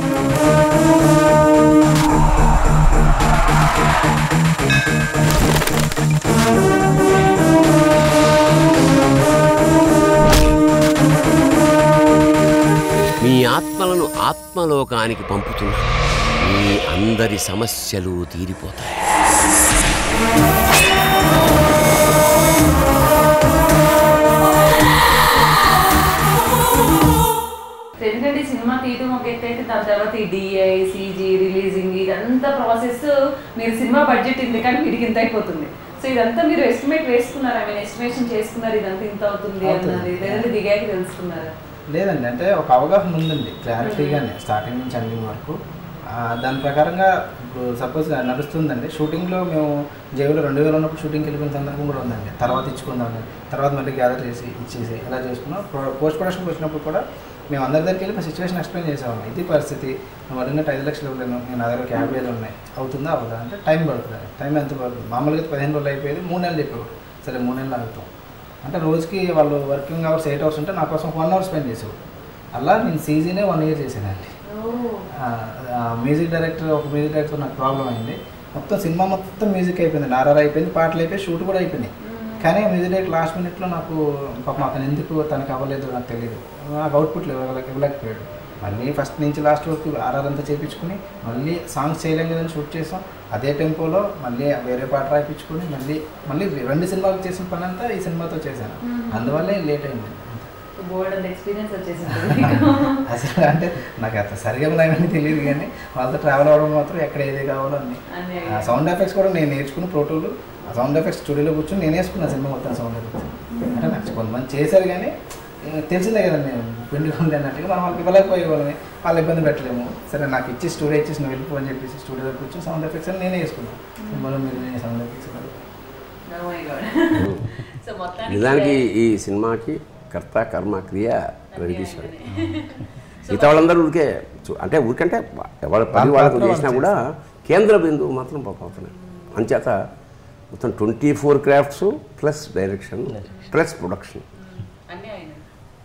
మీ ఆత్మలను ఆత్మలోకానికి పంపుతున్నా మీ అందరి సమస్యలు తీరిపోతాయి ఎందుకంటే ఈ సినిమా తీయడం ఒక ఎత్తు అయితే దాని తర్వాత ఈ డిఐ సిజీ రిలీజింగ్ ఇదంతా ప్రాసెస్ మీరు సినిమా బడ్జెట్ ఇంత కానీ వీడికి ఇంత అయిపోతుంది సో ఇదంతా మీరు ఎస్టిమేట్ వేసుకున్నారా ఐ మీన్ ఎస్టిమేషన్ చేసుకున్నారు ఇదంతా ఇంత అవుతుంది అన్నది లేదంటే దిగాక తెలుసుకున్నారా లేదండి అంటే ఒక అవగాహన ఉందండి క్లారిటీగానే స్టార్టింగ్ నుంచి ఎండింగ్ వరకు ఆ, దాని ప్రకారంగా ఇప్పుడు సపోజ్ నడుస్తుందండి షూటింగ్లో మేము జైలు రెండు వేలు ఉన్నప్పుడు షూటింగ్కి వెళ్ళిపోయిన సందర్భం కూడా ఉందండి తర్వాత ఇచ్చుకుందామని తర్వాత మళ్ళీ గ్యాదర్ చేసి ఇచ్చేసి ఇలా చేసుకున్నాం పోస్ట్ ప్రొడక్షన్కి వచ్చినప్పుడు కూడా మేము అందరి దగ్గరికి వెళ్ళి మా సిచ్యువేషన్ ఎక్స్ప్లెయిన్ చేసామండి ఇది పరిస్థితి నువ్వు అడిగినట్టు ఐదు లక్షలు ఇవ్వలేను నేను నా దగ్గర యాభై వేలు ఉన్నాయి అవుతుందా అవుదా అంటే టైం పడుతుంది టైం ఎంత పడుతుంది మామూలుగా అయితే పదిహేను రోజులు అయిపోయేది మూడు నెలలు చెప్పేవాడు సరే మూడు నెలలు ఆగుతాం అంటే రోజుకి వాళ్ళు వర్కింగ్ అవర్స్ ఎయిట్ అవర్స్ ఉంటే నా కోసం వన్ అవర్ స్పెండ్ చేసేవాడు అలా నేను సీజీనే వన్ ఇయర్ చేశానండి మ్యూజిక్ డైరెక్టర్ ఒక మ్యూజిక్ డైరెక్టర్ నాకు ప్రాబ్లం అయింది మొత్తం సినిమా మొత్తం మ్యూజిక్ అయిపోయింది ఆర్ఆర్ అయిపోయింది పాటలు అయిపోయి షూట్ కూడా అయిపోయినాయి కానీ మ్యూజిక్ డైరెక్టర్ లాస్ట్ మినిట్లో నాకు పాపం అతను ఎందుకు తనకు అవ్వలేదు నాకు తెలియదు నాకు అవుట్పుట్ ఇవ్వలేక ఇవ్వలేకపోయాడు మళ్ళీ ఫస్ట్ నుంచి లాస్ట్ వరకు ఆర్ఆర్ అంతా చేయించుకుని మళ్ళీ సాంగ్స్ చేయలేం కదని షూట్ చేసాం అదే టెంపోలో మళ్ళీ వేరే పాట రాయించుకుని మళ్ళీ మళ్ళీ రెండు సినిమాలకు చేసిన పని అంతా ఈ సినిమాతో చేశాను అందువల్లే లేట్ అయింది బోర్డ్ అండ్ ఎక్స్పీరియన్స్ వచ్చేసింది అసలు అంటే నాకు అంత సరిగా అవన్నీ తెలియదు కానీ వాళ్ళతో ట్రావెల్ అవ్వడం మాత్రం ఎక్కడ ఏది కావాలో అన్ని అన్నీ ఆ సౌండ్ ఎఫెక్ట్స్ కూడా నేను నేర్చుకుని ప్రోటోలు ఆ సౌండ్ ఎఫెక్ట్స్ స్టూడియోలో కూర్చొని నేను వేసుకున్నాను సినిమా మొత్తం సౌండ్ ఎఫెక్ట్స్ అంటే నాకు కొంతమంది చేశారు కానీ ఏ, తెలిసిందే కదా నేను పిండి ఉంది అన్నట్టుగా మనం వాళ్ళకి ఇవ్వలేకపోయే వాళ్ళని వాళ్ళు ఇబ్బంది పెట్టలేము సరే నాకు ఇచ్చి స్టూడియో ఇచ్చేసి నువ్వు వెళ్ళిపో అని చెప్పేసి స్టూడియోలో కూర్చొని సౌండ్ ఎఫెక్ట్స్ అని నేనే వేసుకున్నాను సినిమాలో మీరు నేను సౌండ్ ఎఫెక్ట్స్ సో మొత్తానికి నిజానికి ఈ సినిమాకి కర్త కర్మ క్రియ వెంకటేశ్వర మిగతా వాళ్ళందరూ ఊరికే చూ- అంటే ఊరికంటే ఎవరి పని వాళ్ళకు చేసినా కూడా కేంద్ర బిందువు మాత్రం పోతున్నాయి అంచేత మొత్తం twenty four crafts plus direction plus production అన్నీ అయినాయి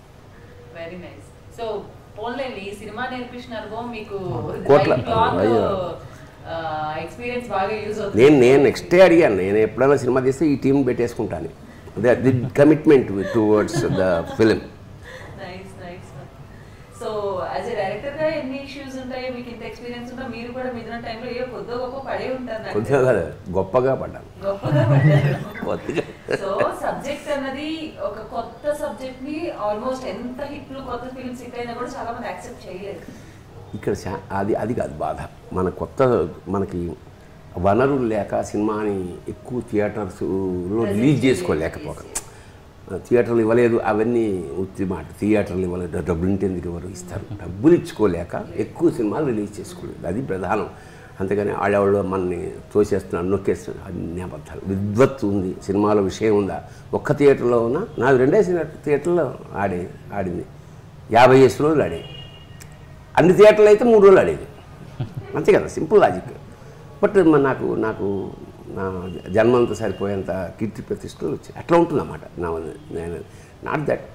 వెరీ నైస్ సో పోన్లేండి ఈ సినిమా నేర్పించిన అనుభవం మీకు కోట్ల. అయ్యో. ఎక్స్పీరియన్స్ బాగా యూజ్ అవుతుంది నేను నేను నెక్స్టే అడిగాను నేను ఎప్పుడైనా సినిమా తీస్తే ఈ టీం పెట్టేసుకుంటాను the commitment towards the film nice nice so as a director గా ఎన్ని ఇష్యూస్ ఉంటాయి మీకు ఇంత ఎక్స్పీరియన్స్ ఉన్నా మీరు కూడా మిగిలిన టైంలో ఏ కొద్దో గొప్ప పడే ఉంటారు నాకు కొద్దిగా కాదు గొప్పగా పడ్డాను గొప్పగా పడ్డారు కొద్దిగా సో సబ్జెక్ట్ అన్నది ఒక కొత్త సబ్జెక్ట్ ని ఆల్మోస్ట్ ఎంత హిట్లు కొత్త ఫిల్మ్స్ హిట్ అయినా కూడా చాలా మంది యాక్సెప్ట్ చేయలేదు ఇక్కడ శా- అది అది కాదు బాధ మన కొత్త మనకి వనరులు లేక సినిమాని ఎక్కువ థియేటర్స్లో రిలీజ్ చేసుకోలేకపోక థియేటర్లు ఇవ్వలేదు అవన్నీ ఉత్తి మాట థియేటర్లు ఇవ్వలేదు డబ్బులు ఉంటే ఎందుకు ఎవరు ఇస్తారు డబ్బులు ఇచ్చుకోలేక ఎక్కువ సినిమాలు రిలీజ్ చేసుకోలేదు అది ప్రధానం అంతేగాని ఆడవాళ్ళు మనని తోసేస్తున్నారు నొక్కేస్తున్నారు అన్ని అబద్ధాలు విద్వత్తు ఉంది సినిమాల విషయం ఉందా ఒక్క థియేటర్లో ఉన్నా నాది రెండే సినిమా థియేటర్లో ఆడే ఆడింది యాభై వేసి రోజులు ఆడే అన్ని థియేటర్లు అయితే మూడు రోజులు ఆడేది అంతే కదా సింపుల్ లాజిక్ బట్ మరి నాకు నాకు నా జన్మంతా సరిపోయేంత కీర్తి ప్రతిష్టలు వచ్చాయి అట్లా ఉంటుందన్నమాట నా నేను నాట్ దట్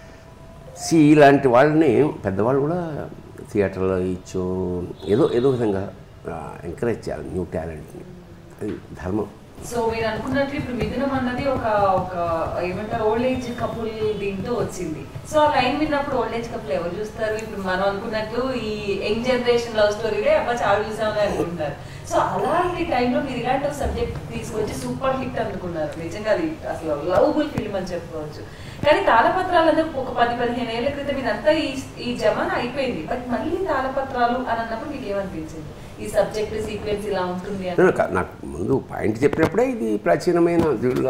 సి ఇలాంటి వాళ్ళని పెద్దవాళ్ళు కూడా థియేటర్లో ఇచ్చో ఏదో ఏదో విధంగా ఎంకరేజ్ చేయాలి న్యూ టాలెంట్ని అది ధర్మం సో మీరు అనుకున్నట్లు ఇప్పుడు మిథునం అన్నది ఒక ఒక ఏమంటారు ఓల్డ్ ఏజ్ కపుల్ దీంతో వచ్చింది సో ఆ లైన్ విన్నప్పుడు ఓల్డ్ ఏజ్ కపుల్ ఎవరు చూస్తారు ఇప్పుడు మనం అనుకున్నట్లు ఈ యంగ్ జనరేషన్ లవ్ స్టోరీలే అబ్బా చాలా చూసామని అనుకుంటారు సో అలాంటి టైంలో మీరు ఇలాంటి ఒక సబ్జెక్ట్ తీసుకొచ్చి సూపర్ హిట్ అనుకున్నారు నిజంగా అది అసలు లవబుల్ ఫిల్మ్ అని చెప్పుకోవచ్చు కానీ తాళపత్రాలు అనేది ఒక పది పదిహేను ఏళ్ల క్రితం ఇదంతా ఈ ఈ జమానా అయిపోయింది బట్ మళ్ళీ తాళపత్రాలు అని అన్నప్పుడు మీకు ఏమనిపించింది ఈ సబ్జెక్ట్ సీక్వెన్స్ ఇలా ఉంటుంది అని నేను కా- నాకు ముందు పాయింట్ చెప్పినప్పుడే ఇది ప్రాచీనమైన దీనిలో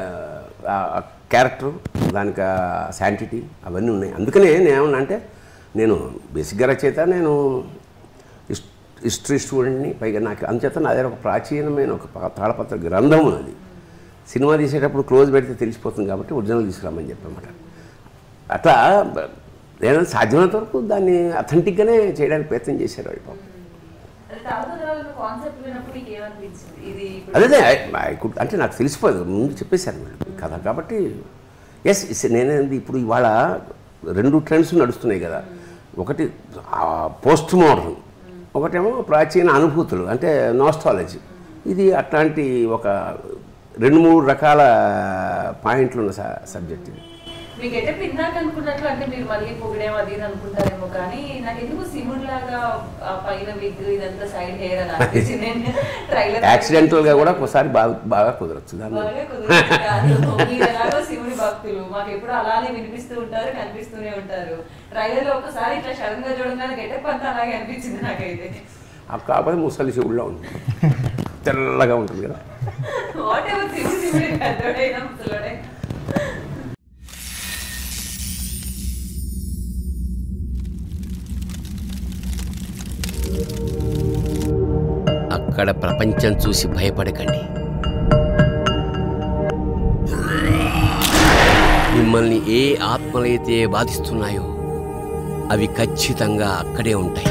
క్యారెక్టర్ దానికి శాంటిటీ అవన్నీ ఉన్నాయి అందుకనే నేను ఏమన్నా అంటే నేను బేసిక్గా రచయిత నేను ఇస్- హిస్టరీ స్టూడెంట్ని పైగా నాకు అంచేత నా దగ్గర ఒక ప్రాచీనమైన ఒక ప- తాళపత్ర గ్రంథం ఉన్నది సినిమా తీసేటప్పుడు క్లోజ్ పెడితే తెలిసిపోతుంది కాబట్టి ఒరిజినల్ తీసుకురామని చెప్పమాట అట్లా బ- నేను సాధ్యమైనంత వరకు దాన్ని అథెంటిక్గానే చేయడానికి ప్రయత్నం చేశారు వాళ్ళు పాపం. కాన్సెప్ట్ విన్నప్పుడు నీకు ఏమనిపించింది ఇది ఇప్పుడు అదే I could- అంటే నాకు తెలిసిపోదు ముందు చెప్పేశారు వీళ్ళు ఈ కథ కాబట్టి ఎస్ నేనేది ఇప్పుడు ఇవాళ రెండు ట్రెండ్స్ నడుస్తున్నాయి కదా ఒకటి పోస్ట్ మోడర్న్ ఒకటేమో ప్రాచీన అనుభూతులు అంటే నాస్టాలజీ ఇది అట్లాంటి ఒక రెండు మూడు రకాల పాయింట్లు ఉన్న సబ్జెక్ట్ ఇది మీకు ఎట్ట తిన్నాక అనుకున్నట్లు అంటే మీరు మళ్ళీ పొగిడేమో అది ఇది అనుకుంటారేమో కానీ నాకు ఎందుకు సిముడ్ లాగా ఆ పైన విగ్ ఇదంతా సైడ్ హెయిర్ అని అనిపించింది ట్రైలర్ యాక్సిడెంటల్గా కూడా ఒకసారి బాగా బాగా కుదరచ్చు దాన్ని బాగా కుదిరింది కాదు. మీరు ఎలాగో శివుడి భక్తులు మాకు ఎప్పుడు అలానే వినిపిస్తూ ఉంటారు కనిపిస్తూనే ఉంటారు ట్రైలర్ లో ఒకసారి ఇట్లా సడన్ గా చూడగానే గెటప్ అంతా అలాగే అనిపించింది నాకైతే ఆ కాకపోతే ముసలి శివుడిలో ఉంటుంది తెల్లగా ఉంటుంది కదా వాట్ ఎవర్ శివుడి శివుడి పెద్దోడైనా ముసలోడైనా అక్కడ ప్రపంచం చూసి భయపడకండి మిమ్మల్ని ఏ ఆత్మలైతే బాధిస్తున్నాయో అవి ఖచ్చితంగా అక్కడే ఉంటాయి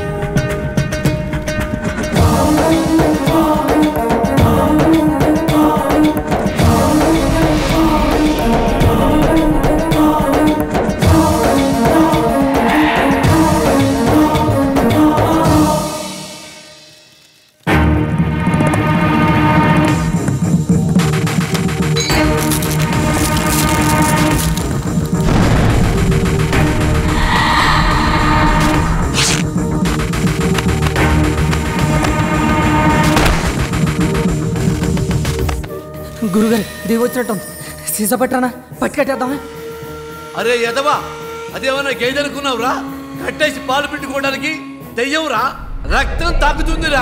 గురుగారు దిగి వచ్చినట్టుంది సీసా పట్టరానా పట్టుకట్టేద్దామా అరే ఎదవా అదేమన్నా గేదెనుకున్నావురా కట్టేసి పాలు పిండుకోవడానికి దెయ్యంరా రక్తం తాకుతుందిరా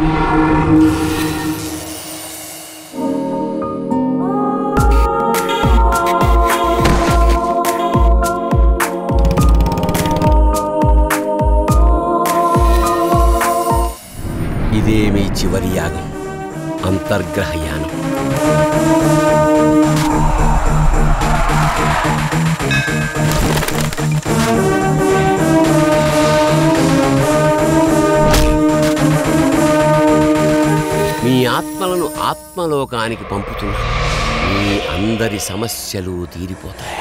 ఇదే మీ చివరి యాగం అంతర్గ్రహ యానం మీ ఆత్మలను ఆత్మలోకానికి పంపుతున్నా మీ అందరి సమస్యలు తీరిపోతాయి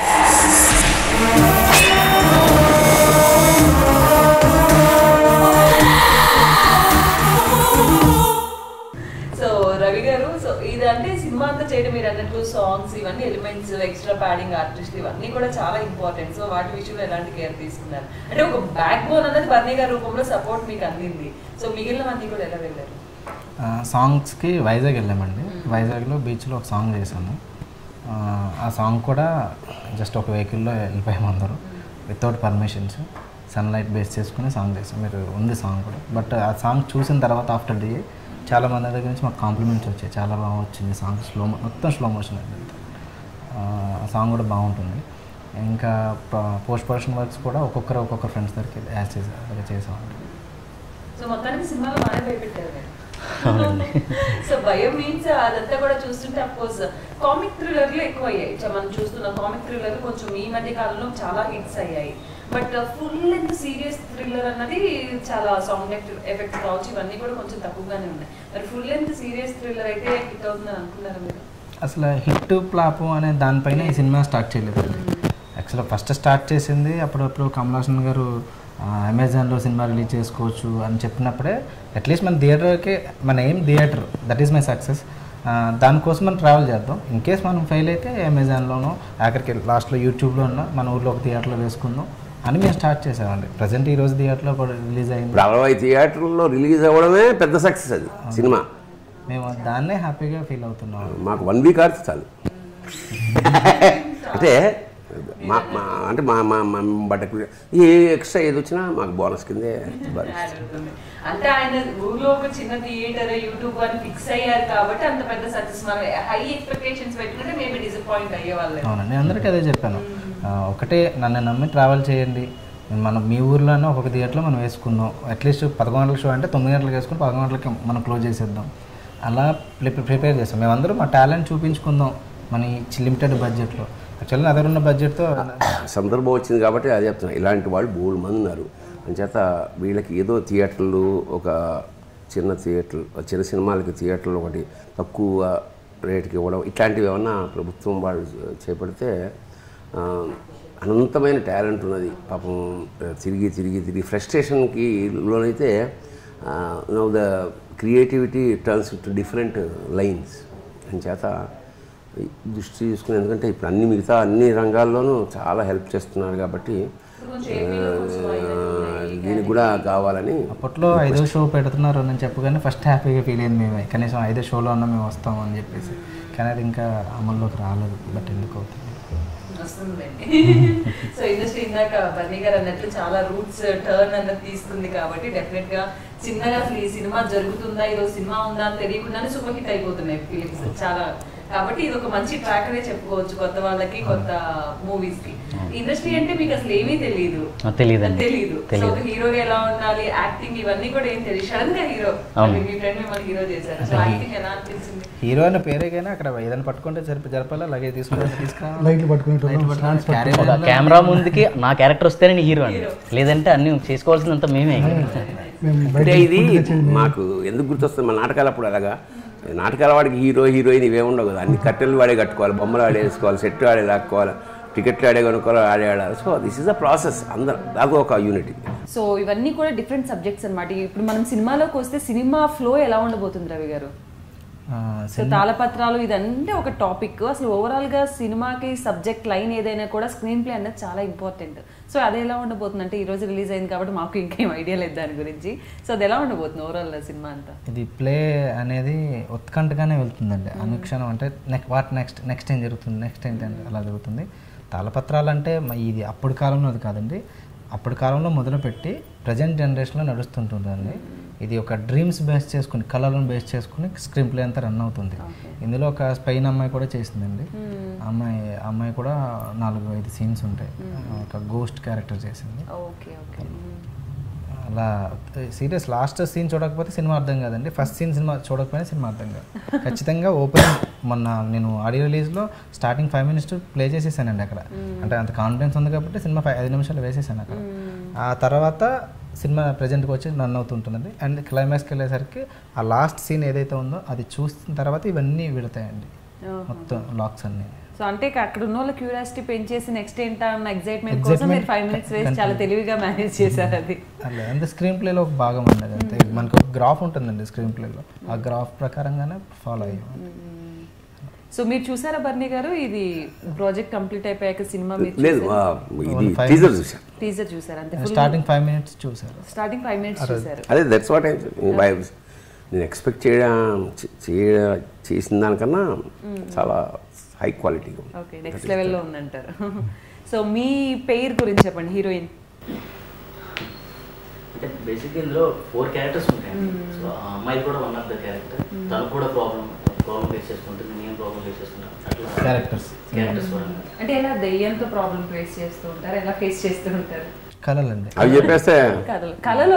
సో రవి గారు సో ఇది అంటే సినిమా అంతా చేయడం మీరు అన్నట్లు సాంగ్స్ ఇవన్నీ ఎలిమెంట్స్ ఎక్స్ట్రా ప్యాడింగ్ ఆర్టిస్ట్ ఇవన్నీ కూడా చాలా ఇంపార్టెంట్ సో వాటి విషయంలో ఎలాంటి కేర్ తీసుకున్నారు అంటే ఒక బ్యాక్ బోన్ అనేది బర్నీ గారి రూపంలో సపోర్ట్ మీకు అందింది సో మిగిలినవన్నీ కూడా ఎలా వెళ్ళారు ఆ, సాంగ్స్కి వైజాగ్ వెళ్ళామండి వైజాగ్లో బీచ్లో ఒక సాంగ్ చేశాము ఆ, ఆ సాంగ్ కూడా జస్ట్ ఒక వెహికల్లో వెళ్ళిపోయాము అందరూ వితౌట్ పర్మిషన్స్ సన్లైట్ బేస్ చేసుకుని సాంగ్ చేసాం మీరు ఉంది సాంగ్ కూడా బట్ ఆ సాంగ్ చూసిన తర్వాత ఆఫ్టర్ డే చాలా మంది దగ్గర నుంచి మాకు కాంప్లిమెంట్స్ వచ్చాయి చాలా బాగా వచ్చింది సాంగ్ స్లో మొత్తం స్లో మోషన్ అండి ఆ సాంగ్ కూడా బాగుంటుంది ఇంకా పోస్ట్ ప్రొడక్షన్ వర్క్స్ కూడా ఒక్కొక్కరు ఒక్కొక్క ఫ్రెండ్స్ దగ్గరికి యాడ్ చేసా అలాగే చేసామండి సో మొత్తానికి సినిమాలో బాగానే భయపెట్టారు మీరు. సో భయం మీన్స్ అదంతా కూడా చూస్తుంటే అఫ్ కోర్స్ కామిక్ థ్రిల్లర్లు ఎక్కువ అయ్యాయి సో మనం చూస్తున్న కామిక్ థ్రిల్లర్లు కొంచెం ఈ మధ్య కాలంలో చాలా హిట్స్ అయ్యాయి but full length serious thriller అన్నది చాలా సౌండ్ ఎఫెక్ట్స్ కావచ్చు ఇవన్నీ కూడా కొంచెం తక్కువగానే ఉన్నాయి మరి ఫుల్ లెంత్ సీరియస్ థ్రిల్లర్ అయితే హిట్ అవుతుందని అనుకున్నారా మీరు అసలు హిట్ ప్లాపు అనే దానిపైన ఈ సినిమా స్టార్ట్ చేయలేదు యాక్చువల్గా ఫస్ట్ స్టార్ట్ చేసింది అప్పుడప్పుడు కమల్ హాసన్ గారు ఆ, అమెజాన్లో సినిమా రిలీజ్ చేసుకోవచ్చు అని చెప్పినప్పుడే అట్లీస్ట్ మన థియేటర్కి మన ఏం theatre that is my success దానికోసం మనం ట్రావెల్ చేద్దాం ఇన్ కేస్ మనం ఫెయిల్ అయితే అమెజాన్లోనో ఆఖరికి లాస్ట్లో యూట్యూబ్లో ఉన్న మన ఊర్లో ఒక థియేటర్లో వేసుకుందాం అని మేము స్టార్ట్ చేసామండి ప్రజెంట్ ఈ రోజు థియేటర్లో కూడా రిలీజ్ అయింది ఇప్పుడు అరవై థియేటర్లో రిలీజ్ అవ్వడమే పెద్ద సక్సెస్ అది సినిమా మేము దాన్నే హ్యాపీగా ఫీల్ అవుతున్నాం మాకు వన్ వీక్ ఆడితే చాలు అంటే మా మా అంటే మా మా మా బట్టకు ఏ ఎక్స్ట్రా ఏది వచ్చినా మాకు బోనస్ కిందే భావిస్తాం. అంటే ఆయన ఊర్లో ఒక చిన్న థియేటర్ యూట్యూబ్ అని ఫిక్స్ అయ్యారు కాబట్టి అంత పెద్ద సక్సెస్ మనం హై ఎక్స్పెక్టేషన్స్ పెట్టుకుంటే మేబీ డిసప్పాయింట్ అయ్యే వాళ్ళే అవునండి నేను అందరికీ అదే చెప్పాను ఆ, ఒకటే నన్ను నమ్మి ట్రావెల్ చేయండి మనం మీ ఊర్లోనే ఒక్కొక్క థియేటర్లో మనం వేసుకుందాం అట్లీస్ట్ పదకొండు గంటల షో అంటే తొమ్మిది గంటలకు వేసుకుని పదకొండు గంటలకి మనం క్లోజ్ చేసేద్దాం అలా ప్రిపేర్ చేస్తాం మేమందరం మా టాలెంట్ చూపించుకుందాం మన లిమిటెడ్ బడ్జెట్లో యాక్చువల్లీ నా దగ్గర ఉన్న బడ్జెట్తో సందర్భం వచ్చింది కాబట్టి అది చెప్తున్నా ఇలాంటి వాళ్ళు బోల్డ్ మంది ఉన్నారు అంచేత వీళ్ళకి ఏదో థియేటర్లు ఒక చిన్న థియేటర్ చిన్న సినిమాలకి థియేటర్లు ఒకటి తక్కువ రేటుకి ఇవ్వడం ఇట్లాంటివి ఏమన్నా ప్రభుత్వం వాళ్ళు చేపడితే ఆ, అనంతమైన టాలెంట్ ఉన్నది పాపం తిరిగి తిరిగి తిరిగి ఫ్రస్ట్రేషన్కి లోనైతే no the creativity turns to different lines అంచేత దృష్టి తీసుకుని ఎందుకంటే ఇప్పుడు అన్ని మిగతా అన్ని రంగాల్లోనూ చాలా హెల్ప్ చేస్తున్నారు కాబట్టి ఆ, దీనికి కూడా కావాలని అప్పట్లో ఐదో షో పెడుతున్నారు అని చెప్పగానే ఫస్ట్ హ్యాపీగా ఫీల్ అయింది మేమే కనీసం ఐదో షోలో అన్న మేము వస్తాం అని చెప్పేసి కానీ అది ఇంకా అమల్లోకి రాలేదు బట్ ఎందుకు అవుతుంది వస్తుందండి సో ఇండస్ట్రీ ఇందాక బన్నీ గారు అన్నట్లు చాలా రూట్స్ టర్న్ అన్నది తీసుకుంది కాబట్టి డెఫినెట్ గా చిన్నగా అసలు ఈ సినిమా జరుగుతుందా ఇదో సినిమా ఉందా అని తెలియకుండానే సూపర్ హిట్ అయిపోతున్నాయి ఫిలిమ్స్ చాలా కాబట్టి ఇది ఒక మంచి ట్రాక్ అనే చెప్పుకోవచ్చు కొత్త వాళ్ళకి కొత్త మూవీస్ కి ఇండస్ట్రీ అంటే మీకు అసలు ఏమీ తెలియదు ఆ, తెలీదండి. తెలియదు సో తెలీదు. ఒక హీరోగా ఎలా ఉండాలి యాక్టింగ్ ఇవన్నీ కూడా ఏం తెలియదు సడన్ గా హీరో అవును. మీ ఫ్రెండ్ మిమ్మల్ని హీరో చేశారు సో అసలు ఈ- యాక్టింగ్ ఎలా అనిపించింది హీరో అనే పేరే కానీ అక్కడ ఏదైనా పట్టుకుంటే జరిపి జరపాలా అలాగే తీసుకుంటే తీసుకురావాలి లైట్లు పట్టుకునేటోళ్ళం, స్టాండ్స్ Carry ఒక on. కెమెరా ముందుకి నా క్యారెక్టర్ వస్తే నేను హీరో అండి లేదంటే అన్ని చేసుకోవాల్సినంత మేమే మేము బయట అంటే ఇది ఫుడ్ తెచ్చేది మేము. మాకు ఎందుకు గుర్తొస్తుంది మా నాటకాలు అప్పుడు అలాగా నాటకాల వాడికి హీరో హీరోయిన్ ఇవే ఉండవు కదా అన్ని కట్టెలు వాడే కట్టుకోవాలి బొమ్మలు ఆడే వేసుకోవాలి సెట్ ఆడే లాక్కోవాలి టికెట్లు ఆడే కొనుక్కోవాలి ఆడే ఆడాలి so this is the process అందరం దాకా ఒక యూనిటీ సో ఇవన్నీ కూడా డిఫరెంట్ సబ్జెక్ట్స్ అన్నమాట ఇప్పుడు మనం సినిమాలోకి వస్తే సినిమా ఫ్లో ఎలా ఉండబోతుంది రవి గారు ఆ, సో తాళపత్రాలు ఇదంటే ఒక టాపిక్ అసలు ఓవరాల్ గా సినిమాకి సబ్జెక్ట్ లైన్ ఏదైనా కూడా స్క్రీన్ ప్లే అనేది చాలా ఇంపార్టెంట్ సో అది ఎలా ఉండబోతుంది అంటే ఈ రోజు రిలీజ్ అయింది కాబట్టి మాకు ఇంకేం ఐడియా లేదు దాని గురించి సో అది ఎలా ఉండబోతుంది ఓవరాల్ సినిమా అంతా ఇది ప్లే అనేది ఉత్కంఠగానే వెళ్తుందండి అనుక్షణం అంటే నెక్స్ట్ వాట్ నెక్స్ట్ నెక్స్ట్ ఏం జరుగుతుంది నెక్స్ట్ ఏంటి అంటే అలా జరుగుతుంది తాళపత్రాలు అంటే మ- ఇది అప్పుడు కాలంలో అది కాదండి అప్పటి కాలంలో మొదలుపెట్టి ప్రజెంట్ జనరేషన్లో నడుస్తుంటుందండి ఇది ఒక డ్రీమ్స్ బేస్ చేసుకుని కళలను బేస్ చేసుకుని స్క్రీన్ ప్లే అంతా రన్ అవుతుంది ఇందులో ఒక స్పెయిన్ అమ్మాయి కూడా చేసిందండి ఆ అమ్మాయి ఆ అమ్మాయి కూడా నాలుగు ఐదు సీన్స్ ఉంటాయి ఒక గోస్ట్ క్యారెక్టర్ చేసింది ఓకే ఓకే అలా సీరియస్ లాస్ట్ సీన్ చూడకపోతే సినిమా అర్థం కాదండి ఫస్ట్ సీన్ సినిమా చూడకపోయినా సినిమా అర్థం కాదు ఖచ్చితంగా ఓపెన్ మొన్న నేను ఆడియో రిలీజ్లో స్టార్టింగ్ ఫైవ్ మినిట్స్ ప్లే చేసేసానండి అక్కడ అంటే అంత కాన్ఫిడెన్స్ ఉంది కాబట్టి సినిమా ఫైవ్ ఐదు నిమిషాలు వేసేసాను అక్కడ ఆ తర్వాత సినిమా ప్రజెంట్కి వచ్చి రన్ అవుతుంటుందండి అండ్ క్లైమాక్స్కి వెళ్ళేసరికి ఆ లాస్ట్ సీన్ ఏదైతే ఉందో అది చూసిన తర్వాత ఇవన్నీ విడతాయండి మొత్తం లాక్స్ అన్నీ సో అంటే ఇక అక్కడ ఉన్న వాళ్ళ క్యూరియాసిటీ పెంచేసి నెక్స్ట్ ఏంటా అన్న ఎక్సైట్మెంట్ కోసం మీరు ఫైవ్ మినిట్స్ వేసి చాలా తెలివిగా మేనేజ్ చేశారు అది అలా అంటే స్క్రీన్ ప్లేలో ఒక భాగం ఉండదు అంతే మనకు ఒక గ్రాఫ్ ఉంటుందండి స్క్రీన్ ప్లేలో ఆ గ్రాఫ్ ప్రకారంగానే ఫాలో అయ్యాం సో మీరు చూసారా బర్నీ గారు ఇది ప్రాజెక్ట్ కంప్లీట్ అయిపోయాక సినిమా మీరు లేదు ఆ, ఇది five టీజర్ చూసాను టీజర్ చూసారు అంతే full స్టార్టింగ్ ఫైవ్ మినిట్స్ చూసారు స్టార్టింగ్ ఫైవ్ మినిట్స్ చూసారు అదే దట్స్ వాట్ ఐ నేను ఎక్స్పెక్ట్ చేయడం చే- చేయ- చేసిన దానికన్నా చాలా హై క్వాలిటీగా ఉంది ఓకే నెక్స్ట్ లెవెల్లో ఉందంటారు సో మీ పేరు గురించి చెప్పండి హీరోయిన్ అంటే బేసిక్గా ఇందులో ఫోర్ క్యారెక్టర్స్ ఉంటాయండి సో ఆ అమ్మాయి కూడా వన్ ఆఫ్ ద క్యారెక్టర్ తను కూడా ప్రాబ్లం ప్రాబ్లం ఫేస్ చేసుకుంటుంది నేను ఏం ప్రాబ్లం ఫేస్ చేస్తున్నాను అట్లా క్యారెక్టర్స్ క్యారెక్టర్స్ పరంగా అంటే ఎలా దెయ్యంతో ప్రాబ్లం ఫేస్ చేస్తూ ఉంటారు ఎలా ఫేస్ చేస్తూ ఉంటారు కళలండి అవి చెప్పేస్తే కథలు కళలో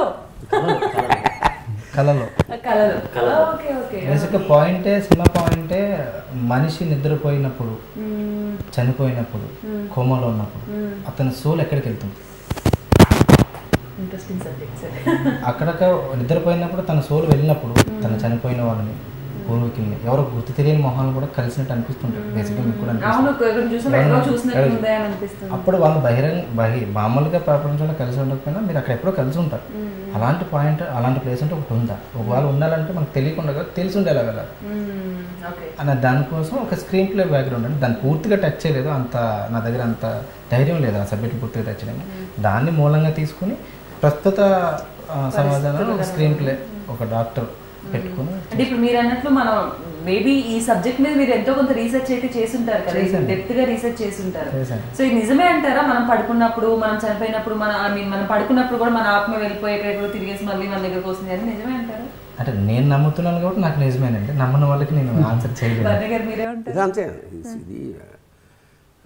కళలో కళలో ఓకే ఓకే బేసిక్గా పాయింటే సినిమా పాయింటే మనిషి నిద్రపోయినప్పుడు చనిపోయినప్పుడు కోమలో ఉన్నప్పుడు అతని సోల్ ఎక్కడికి వెళ్తుంది ఇంట్రెస్టింగ్ సబ్జెక్ట్ సార్ అక్కడక నిద్రపోయినప్పుడు తన సోల్ వెళ్ళినప్పుడు తను చనిపోయిన వాళ్ళని పూర్వీకుల్ని ఎవరో గుర్తు తెలియని మొహాలను కూడా కలిసినట్టు అనిపిస్తుంటాయి బేసిక్గా మీకు కూడా అవును అనిపిస్తుంది ఎవరిని చూసినా ఎక్కడో చూసినట్టు ఉందే అని అనిపిస్తుంది అప్పుడు వాళ్ళు బహిరంగ బహి మామూలుగా ప్రపంచంలో కలిసి ఉండకపోయినా మీరు అక్కడ ఎప్పుడో కలిసి ఉంటారు అలాంటి పాయింట్ అలాంటి ప్లేస్ అంటే ఒకటి ఉందా ఒకవేళ ఉండాలంటే మనకు తెలియకుండా కాదు, తెలిసి ఉండేలా వెళ్ళాలి ఓకే అన్న దానికోసం ఒక స్క్రీన్ ప్లే బ్యాక్గ్రౌండ్ అంటే దాన్ని పూర్తిగా టచ్ చేయలేదు అంత నా దగ్గర అంత ధైర్యం లేదు ఆ సబ్జెక్ట్ పూర్తిగా టచ్ చేయలేదు దాన్ని మూలంగా తీసుకుని ప్రస్తుత ఆ, సమాజంలో ఒక స్క్రీన్ ప్లే ఒక డాక్టర్ పెట్టుకుని అంటే ఇప్పుడు మీరు అన్నట్లు మనం మేబీ ఈ సబ్జెక్ట్ మీద మీరు ఎంతో కొంత రీసెర్చ్ అయితే చేసుంటారు కదా చేశాను. డెప్త్ గా రీసెర్చ్ చేసుంటారు చేశాను. సో ఇది నిజమే అంటారా మనం పడుకున్నప్పుడు మనం చనిపోయినప్పుడు మన ఐ మీన్ మనం పడుకున్నప్పుడు కూడా మన ఆత్మ వెళ్ళిపోయి ఎక్కడెక్కడో తిరిగేసి మళ్ళీ మన దగ్గరకు వస్తుంది అని నిజమే అంటారా అంటే నేను నమ్ముతున్నాను కాబట్టి నాకు నిజమేనండి నమ్మని వాళ్ళకి నేను ఆన్సర్ చేయలేదు బర్ణ గారు మీరేమంటారు ఇది అంతే ఇది- ఇది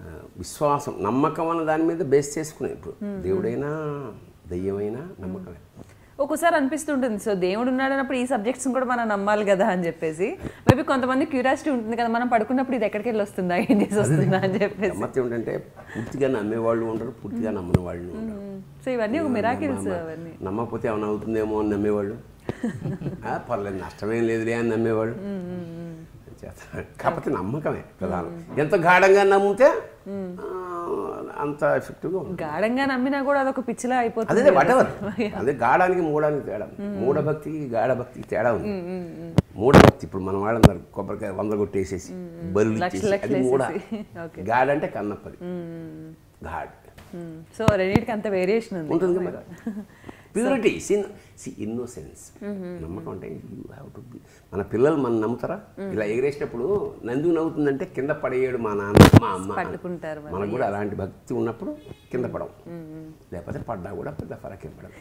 ఆ, విశ్వాసం నమ్మకం అన్న దాని మీద బేస్ చేసుకునే ఇప్పుడు దేవుడైనా దయ్యమైనా నమ్మకమే ఒక్కోసారి అనిపిస్తుంటుంది సో దేవుడు ఉన్నాడు అన్నప్పుడు ఈ సబ్జెక్ట్స్ కూడా మనం నమ్మాలి కదా అని చెప్పేసి మేబీ కొంతమంది క్యూరియాసిటీ ఉంటుంది కదా మనం పడుకున్నప్పుడు ఇది ఎక్కడికి వెళ్ళి వస్తుందా ఏం చేసి వస్తుందా అని చెప్పేసి గమ్మత్తు ఏంటంటే పూర్తిగా నమ్మేవాళ్ళు ఉండరు పూర్తిగా నమ్మని వాళ్ళు ఉండరు సో ఇవన్నీ ఒక మిరాకిల్స్ అవన్నీ నమ్మకపోతే ఏమైనా అవుతుందేమో అని నమ్మేవాళ్ళు ఆ, పర్లేదు నష్టమేం లేదులే అని నమ్మేవాళ్ళు చేస్తారు. కాకపోతే నమ్మకమే ప్రధానం ఎంత గాఢంగా నమ్మితే ఆ, అంత ఎఫెక్టివ్గా ఉంటుంది గాఢంగా నమ్మినా కూడా అదొక పిచ్చిలా అయిపోతుంది అదే వాటెవర్ అదే గాఢానికి మూడానికి తేడా ఉంది. మూఢభక్తికి గాఢభక్తికి తేడా ఉంది మూఢభక్తి ఇప్పుడు మన వాళ్ళందరూ కొబ్బరికాయ వంద కొట్టేసేసి బరులు లక్షలు ఇచ్చేసి అది లక్షలు మూఢ వేసేసి. ఓకే. గాఢ అంటే కన్నప్పది గాడ్ సో రెండింటికి అంత వేరియేషన్ ఉంది ఉంటుంది కదా ప్యూరిటీ సిన్ సి ఇన్నోసెన్స్ నమ్మకం అంటే యూ హ్యావ్ టు బి మన పిల్లలు మనం నమ్ముతారా ఇలా ఎగిరేసినప్పుడు నందుకు నవ్వుతుందంటే కింద పడేయడు మా నాన్న మా అమ్మ అని. పట్టుకుంటారు మరి. మనకు కూడా అలాంటి భక్తి ఉన్నప్పుడు కింద పడవు లేకపోతే పడ్డా కూడా పెద్ద ఫరకేం పడదు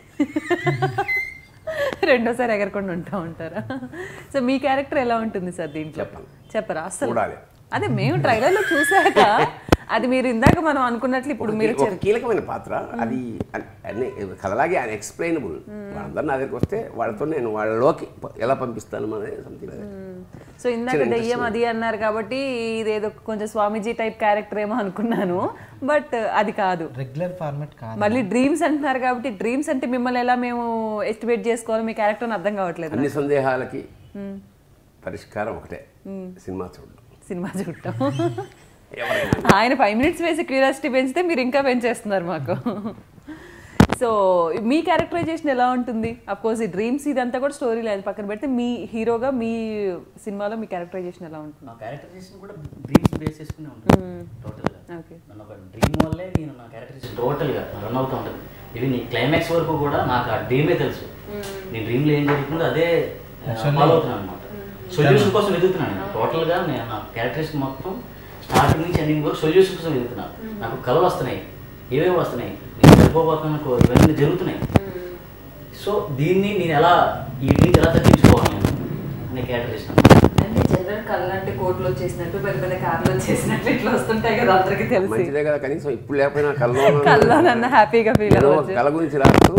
రెండోసారి ఎగరకుండా ఉంటా ఉంటారా సో మీ క్యారెక్టర్ ఎలా ఉంటుంది సార్ దీంట్లో చెప్పను. చెప్పరా అసలు చూడాలి. అదే మేము ట్రైలర్ లో చూసాక అది మీరు ఇందాక మనం అనుకున్నట్లు ఇప్పుడు మీరు ఒక కీలకమైన పాత్ర అది అన్- అన్ని కథలాగే అన్ఎక్స్ప్లెయినబుల్ వాళ్ళందరూ నా దగ్గరికి వస్తే వాళ్ళతో నేను వాళ్ళలోకి ప- ఎలా పంపిస్తాను అనేది సంథింగ్ సో ఇందాక దెయ్యం అది అన్నారు కాబట్టి ఇదేదో కొంచెం స్వామీజీ టైప్ క్యారెక్టర్ ఏమో అనుకున్నాను బట్ అది కాదు రెగ్యులర్ ఫార్మాట్ కాదు మళ్ళీ డ్రీమ్స్ అంటున్నారు కాబట్టి డ్రీమ్స్ అంటే మిమ్మల్ని ఎలా మేము ఎస్టిమేట్ చేసుకోవాలి మీ క్యారెక్టర్ అర్థం కావట్లేదు అన్ని సందేహాలకి పరిష్కారం ఒకటే సినిమా చూడడం సినిమా చూడటం ఎవరైనా ఆయన ఫైవ్ మినిట్స్ వేసి క్యూరియాసిటీ పెంచితే మీరు ఇంకా పెంచేస్తున్నారు మాకు సో మీ క్యారెక్టరైజేషన్ ఎలా ఉంటుంది కోర్స్ ఈ డ్రీమ్స్ ఇదంతా కూడా స్టోరీ లేదు పక్కన పెడితే మీ హీరోగా మీ సినిమాలో మీ క్యారెక్టరైజేషన్ ఎలా ఉంటుంది నా క్యారెక్టరైజేషన్ కూడా డ్రీమ్స్ బేస్ చేసుకునే ఉంటుంది టోటల్గా ఓకే నన్ను ఒక డ్రీమ్ వల్లే నేను నా క్యారెక్టరైజేషన్ టోటల్గా రన్ అవుతూ ఉంటుంది ఇవి నీ క్లైమాక్స్ వరకు కూడా నాకు ఆ డ్రీమే తెలుసు నీ డ్రీమ్లో ఏం జరుగుతుందో అదే ఫాలో అవుతున్నాను అనమాట సొల్యూషన్ కోసం వెతుకుతున్నాను నేను టోటల్గా నేను నా క్యారెక్టరైజేషన్ మొత్తం స్టార్టింగ్ నుంచి ఎండింగ్ వరకు సొల్యూషన్ కోసం వెతుకుతున్నాను నాకు కళలు వస్తున్నాయి ఏవేవి వస్తున్నాయి నేను చనిపోబోతున్నాను నాకు ఇవన్నీ జరుగుతున్నాయి సో దీన్ని నేను ఎలా వీటి నుంచి ఎలా తగ్గించుకోవాలి నేను అనే క్యారెక్టరైజేషన్ అంటే జనరల్ కళ్ళు అంటే కోట్లు వచ్చేసినట్టు పెద్ద పెద్ద కార్లు వచ్చేసినట్టు ఇట్లా వస్తుంటాయి కదా అందరికీ తెలిసి మంచిదే కదా కనీసం ఇప్పుడు లేకపోయినా కల్లో కళ్ళలోనన్నా హ్యాపీగా ఫీల్ ఏదో ఒక అవ్వచ్చు కళ గురించి రాస్తూ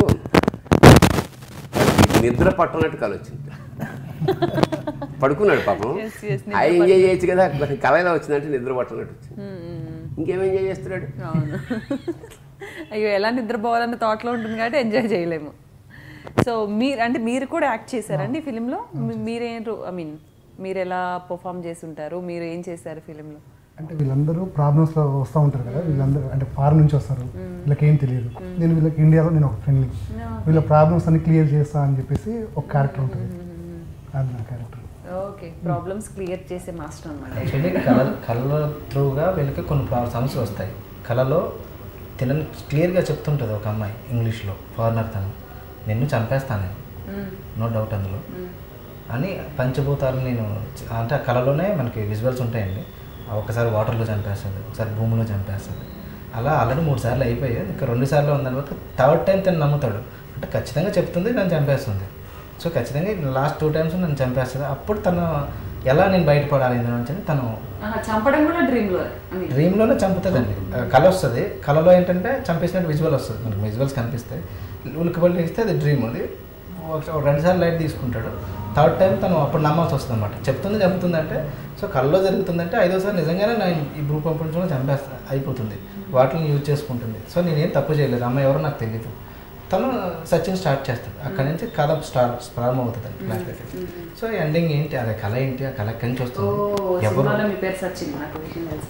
నిద్ర పట్టనట్టు కళ వచ్చింది పడుకున్నాడు పాపం Yes, yes, నిద్ర ఆ ఎంజాయ్ చేయొచ్చు కదా కళ ఎలా వచ్చిందంటే నిద్ర పట్టనట్టు వచ్చింది ఇంకేం ఎంజాయ్ చేస్తున్నాడు అవును అయ్యో ఎలా నిద్రపోవాలన్న థాట్లో ఉంటుంది కాబట్టి ఎంజాయ్ చేయలేము సో మీరు అంటే మీరు కూడా యాక్ట్ చేశారండి ఫిలింలో మీరేం ఐ మీన్ మీరు ఎలా పర్ఫామ్ చేసి ఉంటారు మీరు ఏం చేశారు ఫిలింలో అంటే వీళ్ళందరూ ప్రాబ్లమ్స్లో వస్తూ ఉంటారు కదా వీళ్ళందరూ అంటే ఫారెన్ నుంచి వస్తారు వీళ్ళకి ఏం తెలియదు నేను వీళ్ళకి ఇండియాలో నేను ఒక ఫ్రెండ్ని వీళ్ళ ప్రాబ్లమ్స్ అన్ని క్లియర్ చేస్తా అని చెప్పేసి ఒక క్యారెక్టర్ ఉంటుంది అది నా క్యారెక్టర్ ఓకే ప్రాబ్లమ్స్ క్లియర్ చేసే మాస్టర్ అనమాట యాక్చువల్లీ కళ కళ త్రూగా వీళ్ళకి కొన్ని ప్రా- సమస్యలు వస్తాయి కళలో తినని క్లియర్గా చెప్తుంటుంది ఒక అమ్మాయి ఇంగ్లీష్లో ఫారినర్ తను నిన్ను చంపేస్తాను నేను నో డౌట్ అందులో అని పంచభూతాలు నేను చ- అంటే ఆ కళలోనే మనకి విజువల్స్ ఉంటాయండి ఆ ఒకసారి వాటర్లో చంపేస్తుంది ఒకసారి భూమిలో చంపేస్తుంది అలా ఆల్రెడీ మూడు సార్లు అయిపోయాయి ఇంకా రెండు సార్లు ఉందని తర్వాత థర్డ్ టైం తను నమ్ముతాడు అంటే ఖచ్చితంగా చెప్తుంది నన్ను చంపేస్తుంది సో ఖచ్చితంగా లాస్ట్ టూ టైమ్స్ నన్ను చంపేస్తుంది అప్పుడు తను ఎలా నేను బయటపడాలి ఇందులో నుంచి అని తను చంపడం కూడా డ్రీమ్లో ఐ మీన్ డ్రీమ్లోనే చంపుతుందండి ఆ, కళ వస్తుంది కళలో ఏంటంటే చంపేసినట్టు విజువల్ వస్తుంది మనకి విజువల్స్ కనిపిస్తాయి ఉలికిపల్లి ఇస్తే అది డ్రీమ్ అది ఒక రెండు సార్లు లైట్ తీసుకుంటాడు థర్డ్ టైం తను అప్పుడు నమ్మాల్సి వస్తుంది అనమాట చెప్తుంది చంపుతుందంటే సో కళ్ళలో జరుగుతుందంటే ఐదోసారి నిజంగానే నా ఈ భూ ప్రపంచంలో చంపేస్తా అయిపోతుంది వాటిని యూజ్ చేసుకుంటుంది సో నేనేం తప్పు చేయలేదు అమ్మ ఎవరో నాకు తెలియదు తను సచిన్ స్టార్ట్ చేస్తాడు అక్కడి నుంచి కథ స్టార్ ప్రారంభం అవుతుంది అండి సో ఎండింగ్ ఏంటి అదే కళ ఏంటి ఆ కళ ఎక్కడి నుంచి ఓ వస్తుంది ఎవరు సినిమాలో మీ పేరు సచిన్ నాకు విషయం తెలుసు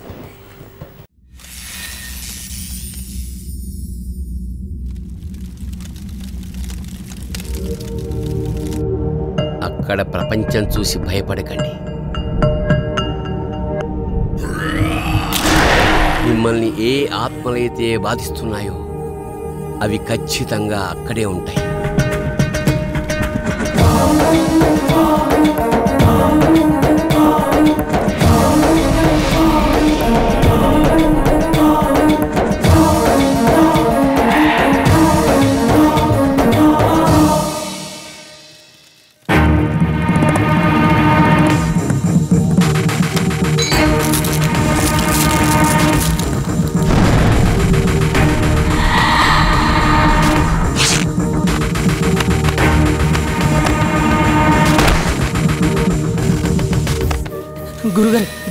అక్కడ ప్రపంచం చూసి భయపడకండి మిమ్మల్ని ఏ ఆత్మలైతే బాధిస్తున్నాయో అవి ఖచ్చితంగా అక్కడే ఉంటాయి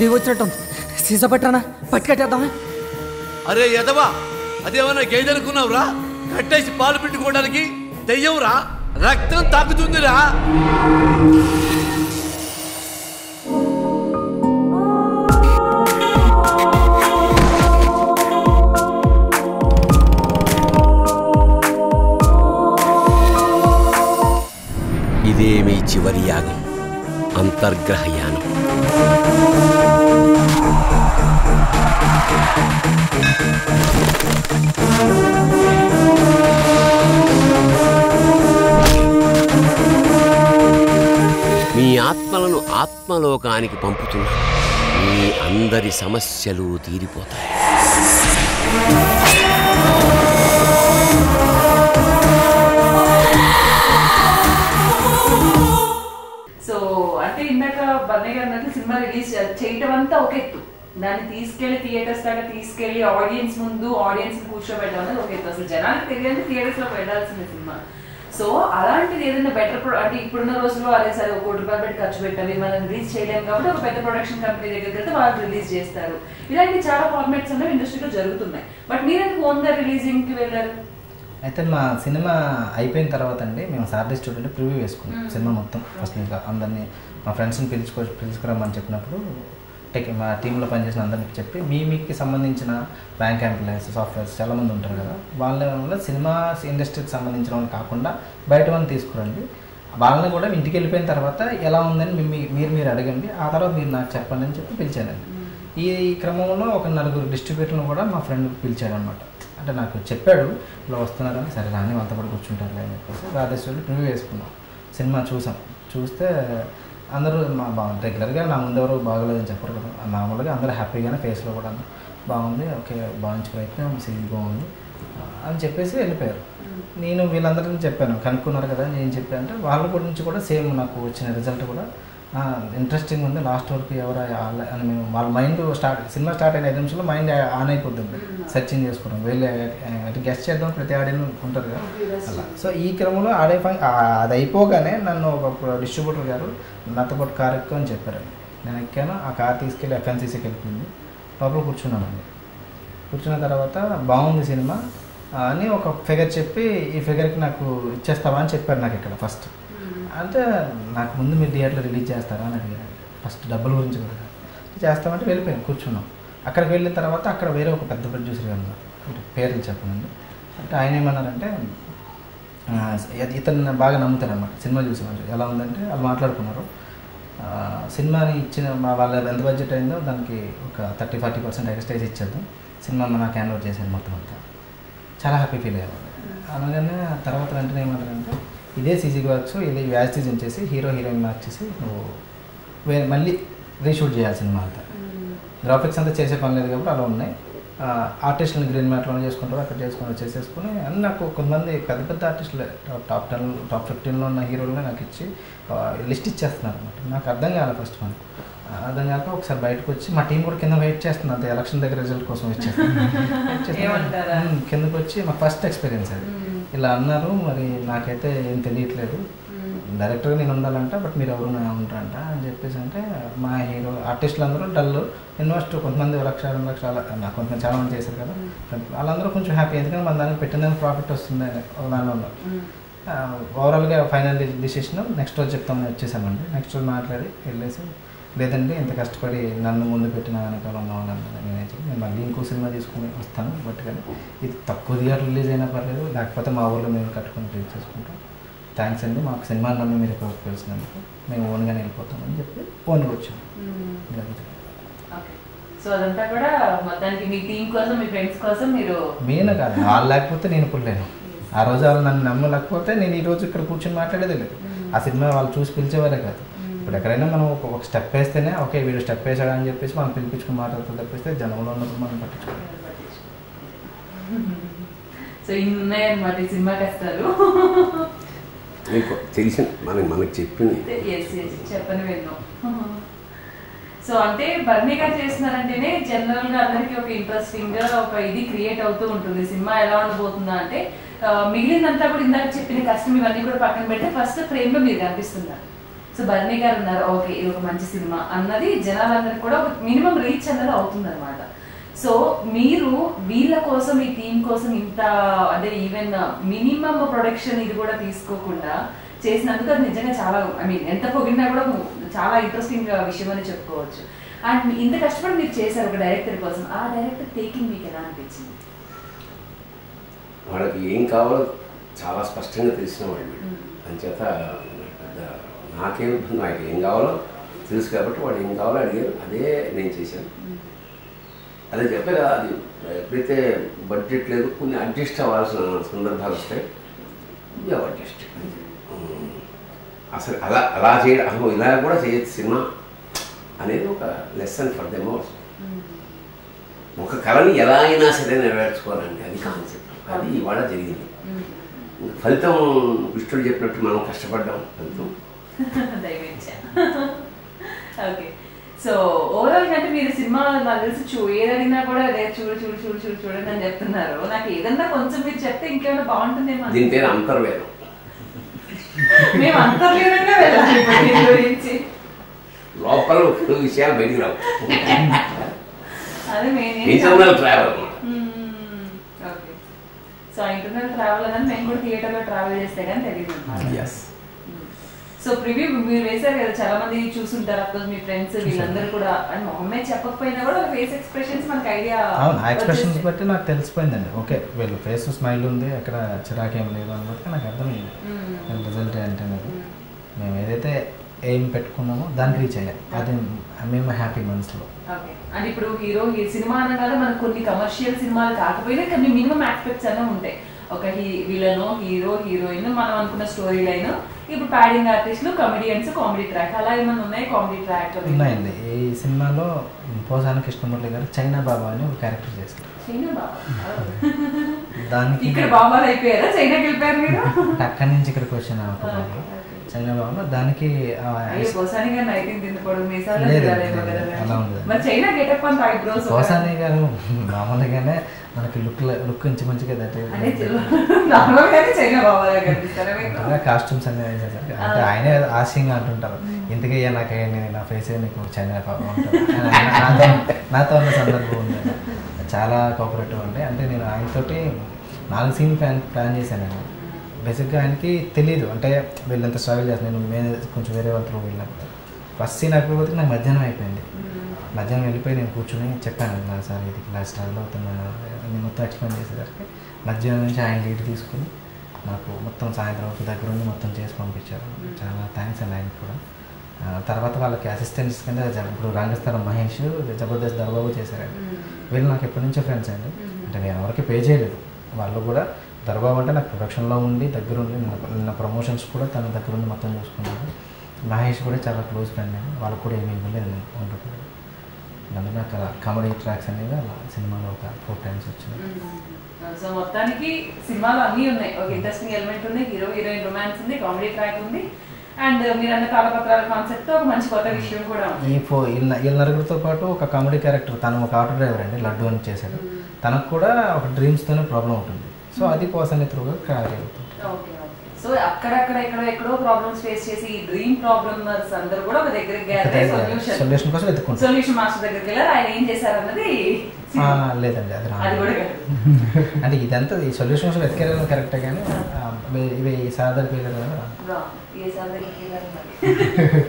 దిగి వచ్చినట్టుంది సీసా పట్టరానా పట్టుకట్టేద్దామా అరే ఎదవా అదేమన్నా గేదెనుకున్నావురా కట్టేసి పాలు పిండుకోవడానికి దెయ్యంరా రక్తం తాకుతుందిరా ఇదే మీ చివరి యాగం అంతర్గ్రహ యానం మీ ఆత్మలను ఆత్మలోకానికి పంపుతున్నా మీ అందరి సమస్యలు తీరిపోతాయి సో అంటే ఇందాక బన్నయ్య గారు అన్నట్లు సినిమా రిలీజ్ చేయటం అంతా ఒక ఎత్తు దాన్ని తీసుకెళ్లి థియేటర్స్ దాకా తీసుకెళ్లి ఆడియన్స్ ముందు ఆడియన్స్ కూర్చోబెట్టడం అనేది ఒక ఎత్తు అసలు జనానికి తెలియదు థియేటర్స్ లో వెళ్ళాల్సిన సినిమా సో అలాంటిది ఏదైనా బెటర్ అంటే ఇప్పుడున్న రోజుల్లో అదే సరే ఒక కోటి రూపాయలు పెట్టి ఖర్చు పెట్టాలి మనం రిలీజ్ చేయలేము కాబట్టి ఒక పెద్ద ప్రొడక్షన్ కంపెనీ దగ్గరికి వెళ్తే వాళ్ళు రిలీజ్ చేస్తారు ఇలాంటి చాలా ఫార్మాట్స్ అనేవి ఇండస్ట్రీలో జరుగుతున్నాయి బట్ మీరెందుకు ఓన్ గా రిలీజింగ్ కి వెళ్ళారు అయితే మా సినిమా అయిపోయిన తర్వాత అండి మేము సాటర్డే స్టూడెంట్ ప్రివ్యూ వేసుకున్నాం సినిమా మొత్తం ఫస్ట్ ఇంకా అందరినీ మా ఫ్రెండ్స్ని పిలుచుకో పిలుచుకురమ్మని చెప్పినప్పుడు టెక్ మా టీంలో పనిచేసిన అందరికి చెప్పి మీ మీకు సంబంధించిన బ్యాంక్ ఎంప్లాయీస్ సాఫ్ట్వేర్స్ చాలామంది ఉంటారు కదా వాళ్ళ వల్ల సినిమా ఇండస్ట్రీకి సంబంధించిన వాళ్ళు కాకుండా బయట వాళ్ళని తీసుకురండి వాళ్ళని కూడా ఇంటికి వెళ్ళిపోయిన తర్వాత ఎలా ఉందని మీ- మీ- మీరు మీరు అడగండి ఆ తర్వాత మీరు నాకు చెప్పండి అని చెప్పి పిలిచానండి ఈ క్రమంలో ఒక నలుగురు డిస్ట్రిబ్యూటర్లను కూడా మా ఫ్రెండ్ పిలిచాడు అనమాట అంటే నాకు చెప్పాడు ఇలా వస్తున్నారని సరే రాని వాళ్ళతో కూడా కూర్చుంటారు అని చెప్పేసి రాధేశ్వరుడు రివ్యూ వేసుకున్నాం సినిమా చూసాం చూస్తే అందరూ మా బా రెగ్యులర్గా నా ముందు ఎవరు బాగోలేదని చెప్పరు కదా మామూలుగా అందరూ హ్యాపీగానే ఫేస్లో కూడా అందరూ బాగుంది ఓకే బాగుంచి ప్రయత్నం సీన్ బాగుంది అని చెప్పేసి వెళ్ళిపోయారు నేను వీళ్ళందరికీ చెప్పాను కనుక్కున్నారు కదా నేను చెప్పాను అంటే వాళ్ళ గురించి కూడా సేమ్ నాకు వచ్చిన రిజల్ట్ కూడా ఇంట్రెస్టింగ్ ఉంది లాస్ట్ వరకు ఎవరు ఆల- అని మేము వాళ్ళ మైండ్ స్టార్ట్ సినిమా స్టార్ట్ అయిన ఐదు నిమిషంలో మైండ్ ఆన్ అయిపోతుంది సెర్చింగ్ చేసుకోవడం వెళ్ళి అంటే గెస్ట్ చేద్దాం ప్రతి ఆడియన్ ఉంటారు కదా అలా సో ఈ క్రమంలో ఆడే ఫంక్ అది అయిపోగానే నన్ను ఒక డిస్ట్రిబ్యూటర్ గారు నాతో పాటు కార్ ఎక్కువ అని చెప్పారు నేను ఎక్కాను ఆ కార్ తీసుకెళ్ళి ఎఫ్ఎన్సీసీకి వెళ్ళిపోయింది లోపల కూర్చున్నానండి కూర్చున్న తర్వాత బాగుంది సినిమా ఆ, అని ఒక ఫిగర్ చెప్పి ఈ ఫిగర్కి నాకు ఇచ్చేస్తావా అని చెప్పారు నాకు ఇక్కడ ఫస్ట్ అంటే నాకు ముందు మీరు థియేటర్లో రిలీజ్ చేస్తారా అని అడిగారు ఫస్ట్ డబ్బుల గురించి కూడా కాదు. చేస్తామంటే వెళ్ళిపోయాను కూర్చున్నాం అక్కడికి వెళ్ళిన తర్వాత అక్కడ వేరే ఒక పెద్ద ప్రొడ్యూసర్ గారు ఉన్నారు అంటే పేర్లు చెప్పనండి అంటే ఆయన ఏమన్నారంటే ఆ, ఇత- ఇతను బాగా నమ్ముతారు అనమాట సినిమా చూసి వాళ్ళు ఎలా ఉందంటే వాళ్ళు మాట్లాడుకున్నారు ఆ, సినిమాని ఇచ్చిన మా వాళ్ళ ఎంత బడ్జెట్ అయిందో దానికి ఒక థర్టీ ఫార్టీ పర్సెంట్ ఎక్స్ట్రైజ్ ఇచ్చేద్దాం సినిమా నాకు హ్యాండ్ ఓవర్ చేశాను మొత్తం అంతా చాలా హ్యాపీ ఫీల్ అయ్యాను అనగానే తర్వాత వెంటనే ఏమంటారంటే ఇదే సీజీ వర్క్స్ ఇది వ్యాస్టీజ్ ఉంచేసి హీరో హీరోయిన్ మార్చేసి నువ్వు వేరే మళ్ళీ రీషూట్ చేయాలి సినిమా అంతా గ్రాఫిక్స్ అంతా చేసే పని లేదు కాబట్టి అలా ఉన్నాయి ఆర్టిస్టులను గ్రీన్ మ్యాట్లోనే చేసుకుంటారు అక్కడ చేసుకుని చేసేసుకుని అన్ని నాకు కొంతమంది పెద్ద పెద్ద ఆర్టిస్టులు టాప్ టెన్ టాప్ ఫిఫ్టీన్లో ఉన్న హీరోలు నాకు ఇచ్చి లిస్ట్ ఇచ్చేస్తున్నారు అనమాట నాకు అర్థం కాలేదు ఫస్ట్ వన్ అర్థం కాక ఒకసారి బయటకు వచ్చి మా టీం కూడా కింద వెయిట్ చేస్తుంది అంతే ఎలక్షన్ దగ్గర రిజల్ట్ కోసం వెయిట్ చేస్తుంది ఏమంటారా? ఉమ్, కిందకు వచ్చి మా ఫస్ట్ ఎక్స్పీరియన్స్ అది ఇలా అన్నారు మరి నాకైతే ఏం తెలియట్లేదు డైరెక్టర్గా నేను ఉండాలంట బట్ మీరు ఎవరు నా ఉంటారంట అని చెప్పేసి అంటే మా హీరో ఆర్టిస్టులు అందరూ డల్ ఇన్వెస్ట్ కొంతమంది లక్ష రెండు లక్షల నాకు కొంతమంది చాలా మంది చేశారు కదా వాళ్ళందరూ కొంచెం హ్యాపీ ఎందుకంటే మన దానికి పెట్టిన దానికి ప్రాఫిట్ వస్తుంది అని ఒక దానిలో ఉన్నారు ఓవరాల్గా ఫైనల్ డిసిషన్ నెక్స్ట్ రోజు చెప్తామని వచ్చేసామండి నెక్స్ట్ రోజు మాట్లాడి వెళ్ళేసి లేదండి ఇంత కష్టపడి నన్ను ముందు పెట్టిన వెనకాల ఉన్న వాళ్ళందరూ నేనే చెప్పి నేను మళ్ళీ ఇంకో సినిమా తీసుకుని వస్తాను బట్ కానీ ఇది తక్కువ థియేటర్ రిలీజ్ అయినా పర్లేదు లేకపోతే మా ఊళ్ళో మేము కట్టుకొని రిలీజ్ చేసుకుంటాం థ్యాంక్స్ అండి మాకు సినిమా నన్ను మీరు ఇక్కడ పిలిచినందుకు మేము ఓన్గానే వెళ్ళిపోతామని చెప్పి ఓన్గా వచ్చాం ఇలా జరిగింది. ఓకే సో అదంతా కూడా మొత్తానికి మీ టీం కోసం మీ ఫ్రెండ్స్ కోసం మీరు మెయిన్ కాదు వాళ్ళు లేకపోతే నేను ఇప్పుడు లేను ఆ రోజు వాళ్ళు నన్ను నమ్మలేకపోతే నేను ఈ రోజు ఇక్కడ కూర్చొని మాట్లాడేది లేదు ఆ సినిమా వాళ్ళు చూసి పిలిచేవారే కాదు ఇప్పుడు ఎక్కడైనా మనం ఒక ఒక స్టెప్ వేస్తేనే ఓకే వీడు స్టెప్ వేసాడా అని చెప్పేసి మనం పిలిపించుకుని మాట్లాడుతూ తప్పిస్తే జనంలో ఉన్నప్పుడు మనం పట్టించుకోవాలి సో ఇన్ని ఉన్నాయన్నమాట ఈ సినిమా కష్టాలు మీకు తెలిసిన మనకి మనకు చెప్పింది ఎస్ ఎస్ చెప్పని విన్నాం సో అంటే బర్నీ గారు చేస్తున్నారంటేనే జనరల్ గా అందరికి ఒక ఇంట్రెస్టింగ్ గా ఒక ఇది క్రియేట్ అవుతూ ఉంటుంది సినిమా ఎలా ఉండబోతుందా అంటే ఆ, మిగిలిందంతా కూడా ఇందాక చెప్పిన కష్టం ఇవన్నీ కూడా పక్కన పెడితే ఫస్ట్ ఫ్రేమ్ లో మీరు కనిపిస్తున్నారు సో బర్నీ గారు ఉన్నారు ఓకే ఇది ఒక మంచి సినిమా అన్నది జనాలందరికీ కూడా ఒక మినిమం రీచ్ అన్నది అవుతుంది అనమాట సో మీరు వీళ్ళ కోసం ఈ టీం కోసం ఇంత అదే ఈవెన్ మినిమం ప్రొడక్షన్ ఇది కూడా తీసుకోకుండా చేసినందుకు అది నిజంగా చాలా ఐ మీన్ ఎంత పొగిడినా కూడా చాలా ఇంట్రెస్టింగ్ విషయం అని చెప్పుకోవచ్చు అండ్ ఇంత కష్టపడి మీరు చేశారు ఒక డైరెక్టర్ కోసం ఆ డైరెక్టర్ టేకింగ్ మీకు ఎలా అనిపించింది వాళ్ళకి ఏం కావాలో చాలా స్పష్టంగా తెలిసిన వాళ్ళు అంచేత పెద్ద నాకేం ఇబ్బంది నాకు ఏం కావాలో తెలుసు కాబట్టి వాళ్ళు ఏం కావాలో అడిగారు అదే నేను చేశాను అదే చెప్పే కదా అది ఎప్పుడైతే బడ్జెట్ లేదు కొన్ని అడ్జస్ట్ అవ్వాల్సిన సందర్భాలు వస్తాయి అడ్జస్ట్ అసలు అలా అలా చేయడం అసలు ఇలా కూడా చేయొచ్చు సినిమా అనేది ఒక లెసన్ ఫర్ దెమ్ ఆల్సో ఒక కళని ఎలా అయినా సరే నెరవేర్చుకోవాలండి అది కాన్సెప్ట్ అది ఇవాళ జరిగింది ఫలితం కృష్ణుడు చెప్పినట్టు మనం కష్టపడ్డాం ఫలితం దయచేసి ఓకే సో ఓవరాల్ గా అంటే మీరు సినిమా నాకు తెలిసి చూ ఏదడిగినా కూడా అదే చూడు చూడు చూడు చూడు చూడండి అని చెప్తున్నారు నాకు ఏదన్నా కొంచెం మీరు చెప్తే ఇంకేమైనా బాగుంటుందేమో దీని పేరు అంతర్వేదం మేము అంతర్లీనంగా వెళ్ళాలి ఇప్పుడు దీని గురించి లోపల ఒక విషయాలు బయటికి రావు అదే మేము internal travel okay so internal travel అనేది మేము కూడా థియేటర్ లో ట్రావెల్ చేస్తే కానీ తెలియదు అన్నమాట. ఎస్ సో ప్రివ్యూ మీరు వేశారు కదా చాలా మంది చూసుంటారు అప్పుడు మీ ఫ్రెండ్స్ వీళ్ళందరూ కూడా అండ్ మొహమ్మే చెప్పకపోయినా కూడా ఫేస్ ఎక్స్ప్రెషన్స్ మనకి ఐడియా అవును ఆ ఎక్స్ప్రెషన్స్ బట్టి నాకు తెలిసిపోయిందండి ఓకే వీళ్ళు ఫేస్ స్మైల్ ఉంది అక్కడ చిరాకేం లేదు అని బట్టి నాకు అర్థమైంది రిజల్ట్ ఏంటి అనేది మేము ఏదైతే ఎయిమ్ పెట్టుకున్నామో దాన్ని రీచ్ అయ్యాం అది మేము హ్యాపీ మనసులో ఓకే అంటే ఇప్పుడు హీరో ఈ సినిమా అనగానే మనకు కొన్ని కమర్షియల్ సినిమాలు కాకపోయినా కొన్ని మినిమం ఆస్పెక్ట్స్ అన్నీ ఉంటాయి ఒక హీ విలన్ హీరో హీరోయిన్ మనం అనుకున్న స్టోరీ లైన్ ఇప్పుడు ప్యాడింగ్ ఆర్టిస్టులు కమెడియన్స్ కామెడీ ట్రాక్ అలా ఏమైనా ఉన్నాయి కామెడీ ట్రాక్ ఉన్నాయండి ఈ సినిమాలో పోసాన కృష్ణమురళి గారు చైనా బాబా అని ఒక క్యారెక్టర్ చేశారు చైనా బాబా దానికి ఇక్కడ బాబాలు అయిపోయారా చైనాకి వెళ్ళిపోయారు మీరు అక్కడి నుంచి ఇక్కడికి వచ్చిన ఒక బాబా చైనా బాబాలో దానికి ఆ, అయ్యో కోసాని గారు నైటింగ్ తిందుకోవడం మీసాలు లేదు, తిరగాలేమో లేదు, కదా అలా ఉంది. మరి చైనా గెటప్ అంత ఐబ్రోస్ పోసాని గారు మామూలుగానే మనకి లుక్ లుక్ ఇంచు మంచిగా అంటే నార్మల్ గానే చైనా బాబాలా కనిపిస్తారా మీకు కాస్ట్యూమ్స్ అన్ని వేసేసరికి అంటే ఆయనే ఆశయంగా అంటుంటారు ఇంతకీ అయ్యా నాకు అయ్యండి నా ఫేస్ నీకు చైనా పాపం అంటారు ఆయన నాతో నాతో ఉన్న సందర్భం ఉంది చాలా కోఆపరేటివ్ అండి అంటే నేను ఆయనతోటి నాలుగు సీన్ ప్లాన్ ప్లాన్ చేశానండి బేసిక్గా ఆయనకి తెలియదు అంటే వీళ్ళంత స్ట్రగుల్ చేస్తాను నేను మే కొంచెం వేరే వాళ్ళతో వెళ్ళాను ఫస్ట్ సీన్ అయిపోతే నాకు మధ్యాహ్నం అయిపోయింది మధ్యాహ్నం వెళ్ళిపోయి నేను కూర్చొని చెప్పాను నా సార్ ఇది ఇలా స్ట్రగుల్ అవుతున్నా నేను మొత్తం ఎక్స్ప్లెయిన్ చేసేసరికి మధ్యాహ్నం నుంచి ఆయన లీడ్ తీసుకుని నాకు మొత్తం సాయంత్రం వరకు దగ్గర ఉండి మొత్తం చేసి పంపించారు చాలా థ్యాంక్స్ అండి ఆయనకు కూడా ఆ, తర్వాత వాళ్ళకి అసిస్టెంట్స్ కింద జ- ఇప్పుడు రంగస్థలం మహేష్ జబర్దస్త్ దర్బాబు చేశారండి వీళ్ళు నాకు ఎప్పటి నుంచో ఫ్రెండ్స్ అండి అంటే నేను ఎవరికి పే చేయలేదు వాళ్ళు కూడా దర్బాబు అంటే నాకు ప్రొడక్షన్లో ఉండి దగ్గర ఉండి నిన్న- నిన్న ప్రమోషన్స్ కూడా తన దగ్గర ఉండి మొత్తం చూసుకున్నాను మహేష్ కూడా చాలా క్లోజ్ ఫ్రెండ్ అండి వాళ్ళకు కూడా ఏమీ ఇవ్వలేదు నేను ఉంటుంది అందులో నాకు కామెడీ ట్రాక్స్ అనేవి అలా సినిమాలో ఒక ఫోర్ టైమ్స్ వచ్చినాయి సో మొత్తానికి సినిమాలో అన్నీ ఉన్నాయి ఒక ఇంట్రెస్టింగ్ ఎలిమెంట్ ఉంది హీరో హీరోయిన్ రొమాన్స్ ఉంది కామెడీ ట్రాక్ ఉంది అండ్ మీరు అన్న తాళపత్రాల కాన్సెప్ట్ తో ఒక మంచి కొత్త విషయం కూడా ఉంది ఈ ఫో వీళ్ళ వీళ్ళ నలుగురితో పాటు ఒక కామెడీ క్యారెక్టర్ తను ఒక ఆటో డ్రైవర్ అండి లడ్డు అని చేశాడు తనకు కూడా ఒక డ్రీమ్స్తోనే ప్రాబ్లం ఉంటుంది సో అది పోసన్ త్రూగా క్యారీ అవుతుంది ఓకే ఓకే సో అక్కడక్కడ ఎక్కడో ఎక్కడో ప్రాబ్లమ్స్ ఫేస్ చేసి ఈ డ్రీమ్ ప్రాబ్లమ్స్ అందరూ కూడా ఒక దగ్గరికి గ్యాదర్ సొల్యూషన్ సొల్యూషన్ కోసం వెతుక్కుంటాం సొల్యూషన్ మాస్టర్ దగ్గరికి వెళ్ళారు ఆయన ఏం చేశారు అన్నది ఆ, లేదండి అది అది కూడా రాదు కాదు. అంటే ఇదంతా ఈ సొల్యూషన్ కోసం వెతికేయడం కరెక్టే కానీ ఆ, ఇవి- ఇవి సాధారణ పేరు కదా Wrong. ఏ సార్ దగ్గరికి వెళ్ళారు మరి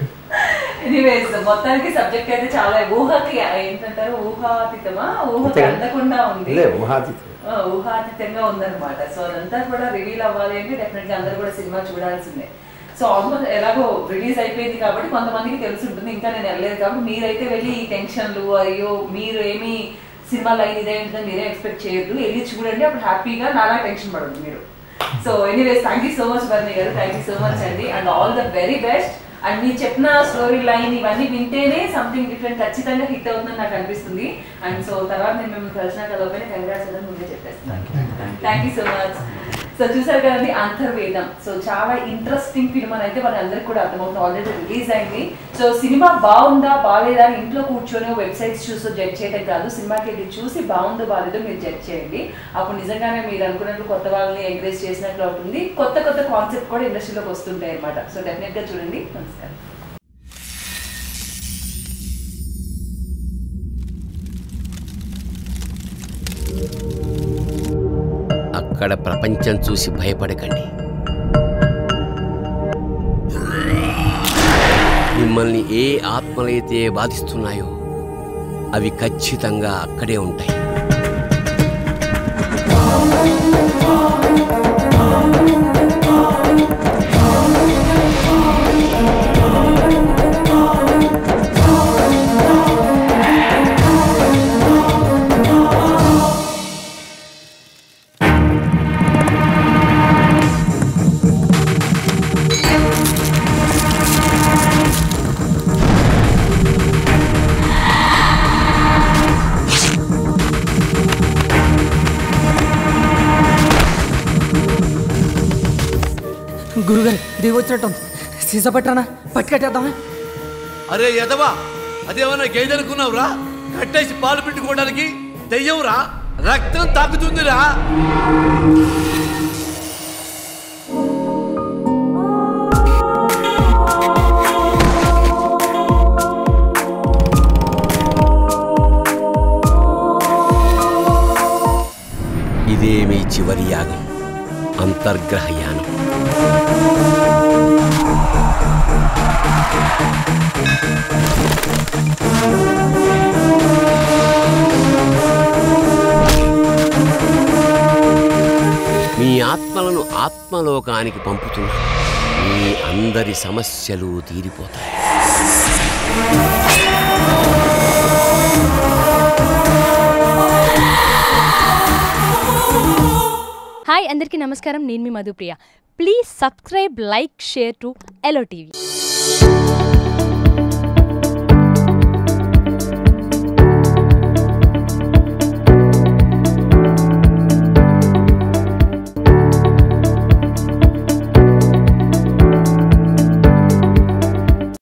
ఎనీవేస్ మొత్తానికి సబ్జెక్ట్ అయితే చాలా ఊహకి ఏంటంటారు ఊహాతీతమా ఊహకి అందకుండా ఉంది లే ఊహాతీతం ఆ, ఊహాతీతంగా ఉందన్నమాట సో అదంతా కూడా రివీల్ అవ్వాలి అంటే డెఫినెట్ గా అందరూ కూడా సినిమా చూడాల్సిందే సో ఆల్మోస్ట్ ఎలాగో రిలీజ్ అయిపోయింది కాబట్టి కొంతమందికి తెలిసి ఉంటుంది ఇంకా నేను వెళ్ళలేదు కాబట్టి మీరైతే వెళ్ళి ఈ టెన్షన్లు అయ్యో మీరు ఏమి సినిమా లైన్ ఇదే ఉంటుందని మీరే ఎక్స్పెక్ట్ చేయొద్దు వెళ్ళి చూడండి అప్పుడు హ్యాపీగా నాలా టెన్షన్ పడదు మీరు so anyways thank you so much Barni గారు థ్యాంక్ యూ సో మచ్ అండి and all the very best and మీరు చెప్పిన స్టోరీ లైన్ ఇవన్నీ వింటేనే సంథింగ్ డిఫరెంట్ ఖచ్చితంగా హిట్ అవుతుందని నాకు అనిపిస్తుంది అండ్ సో తర్వాత నేను మిమ్మల్ని కలిసిన కలవగానే కంగ్రాట్స్ అని ముందే చెప్పేస్తాను thank you so much so చూసారు కదండి అంతర్వేదం సో చాలా ఇంట్రెస్టింగ్ ఫిల్మ్ అని అయితే మన అందరికి కూడా అర్థమవుతుంది ఆల్రెడీ రిలీజ్ అయింది సో సినిమా బాగుందా బాగాలేదా అని ఇంట్లో కూర్చొని వెబ్సైట్స్ చూసి జడ్జ్ చేయడం కాదు సినిమాకి వెళ్ళి చూసి బాగుందో బాగాలేదో మీరు జడ్జ్ చేయండి అప్పుడు నిజంగానే మీరు అనుకున్నట్లు కొత్త వాళ్ళని ఎంకరేజ్ చేసినట్లు అవుతుంది కొత్త కొత్త కాన్సెప్ట్ కూడా ఇండస్ట్రీలోకి వస్తుంటాయి అనమాట సో డెఫినెట్ గా చూడండి నమస్కారం అక్కడ ప్రపంచం చూసి భయపడకండి మిమ్మల్ని ఏ ఆత్మలైతే బాధిస్తున్నాయో అవి ఖచ్చితంగా అక్కడే ఉంటాయి గురుగారు దిగి వచ్చినట్టుంది సీసా పట్టరానా పట్టుకట్టేద్దామా అరే ఎదవా అదేమన్నా గేదె అనుకున్నావురా కట్టేసి పాలు పిండుకోవడానికి దెయ్యంరా రక్తం తాకుతుందిరా ఇదే మీ చివరి యాగం అంతర్గ్రహ యానం మీ ఆత్మలను ఆత్మలోకానికి పంపుతున్నా మీ అందరి సమస్యలు తీరిపోతాయి హాయ్ అందరికీ నమస్కారం నేను మీ Madhupriya please subscribe like share to yellow TV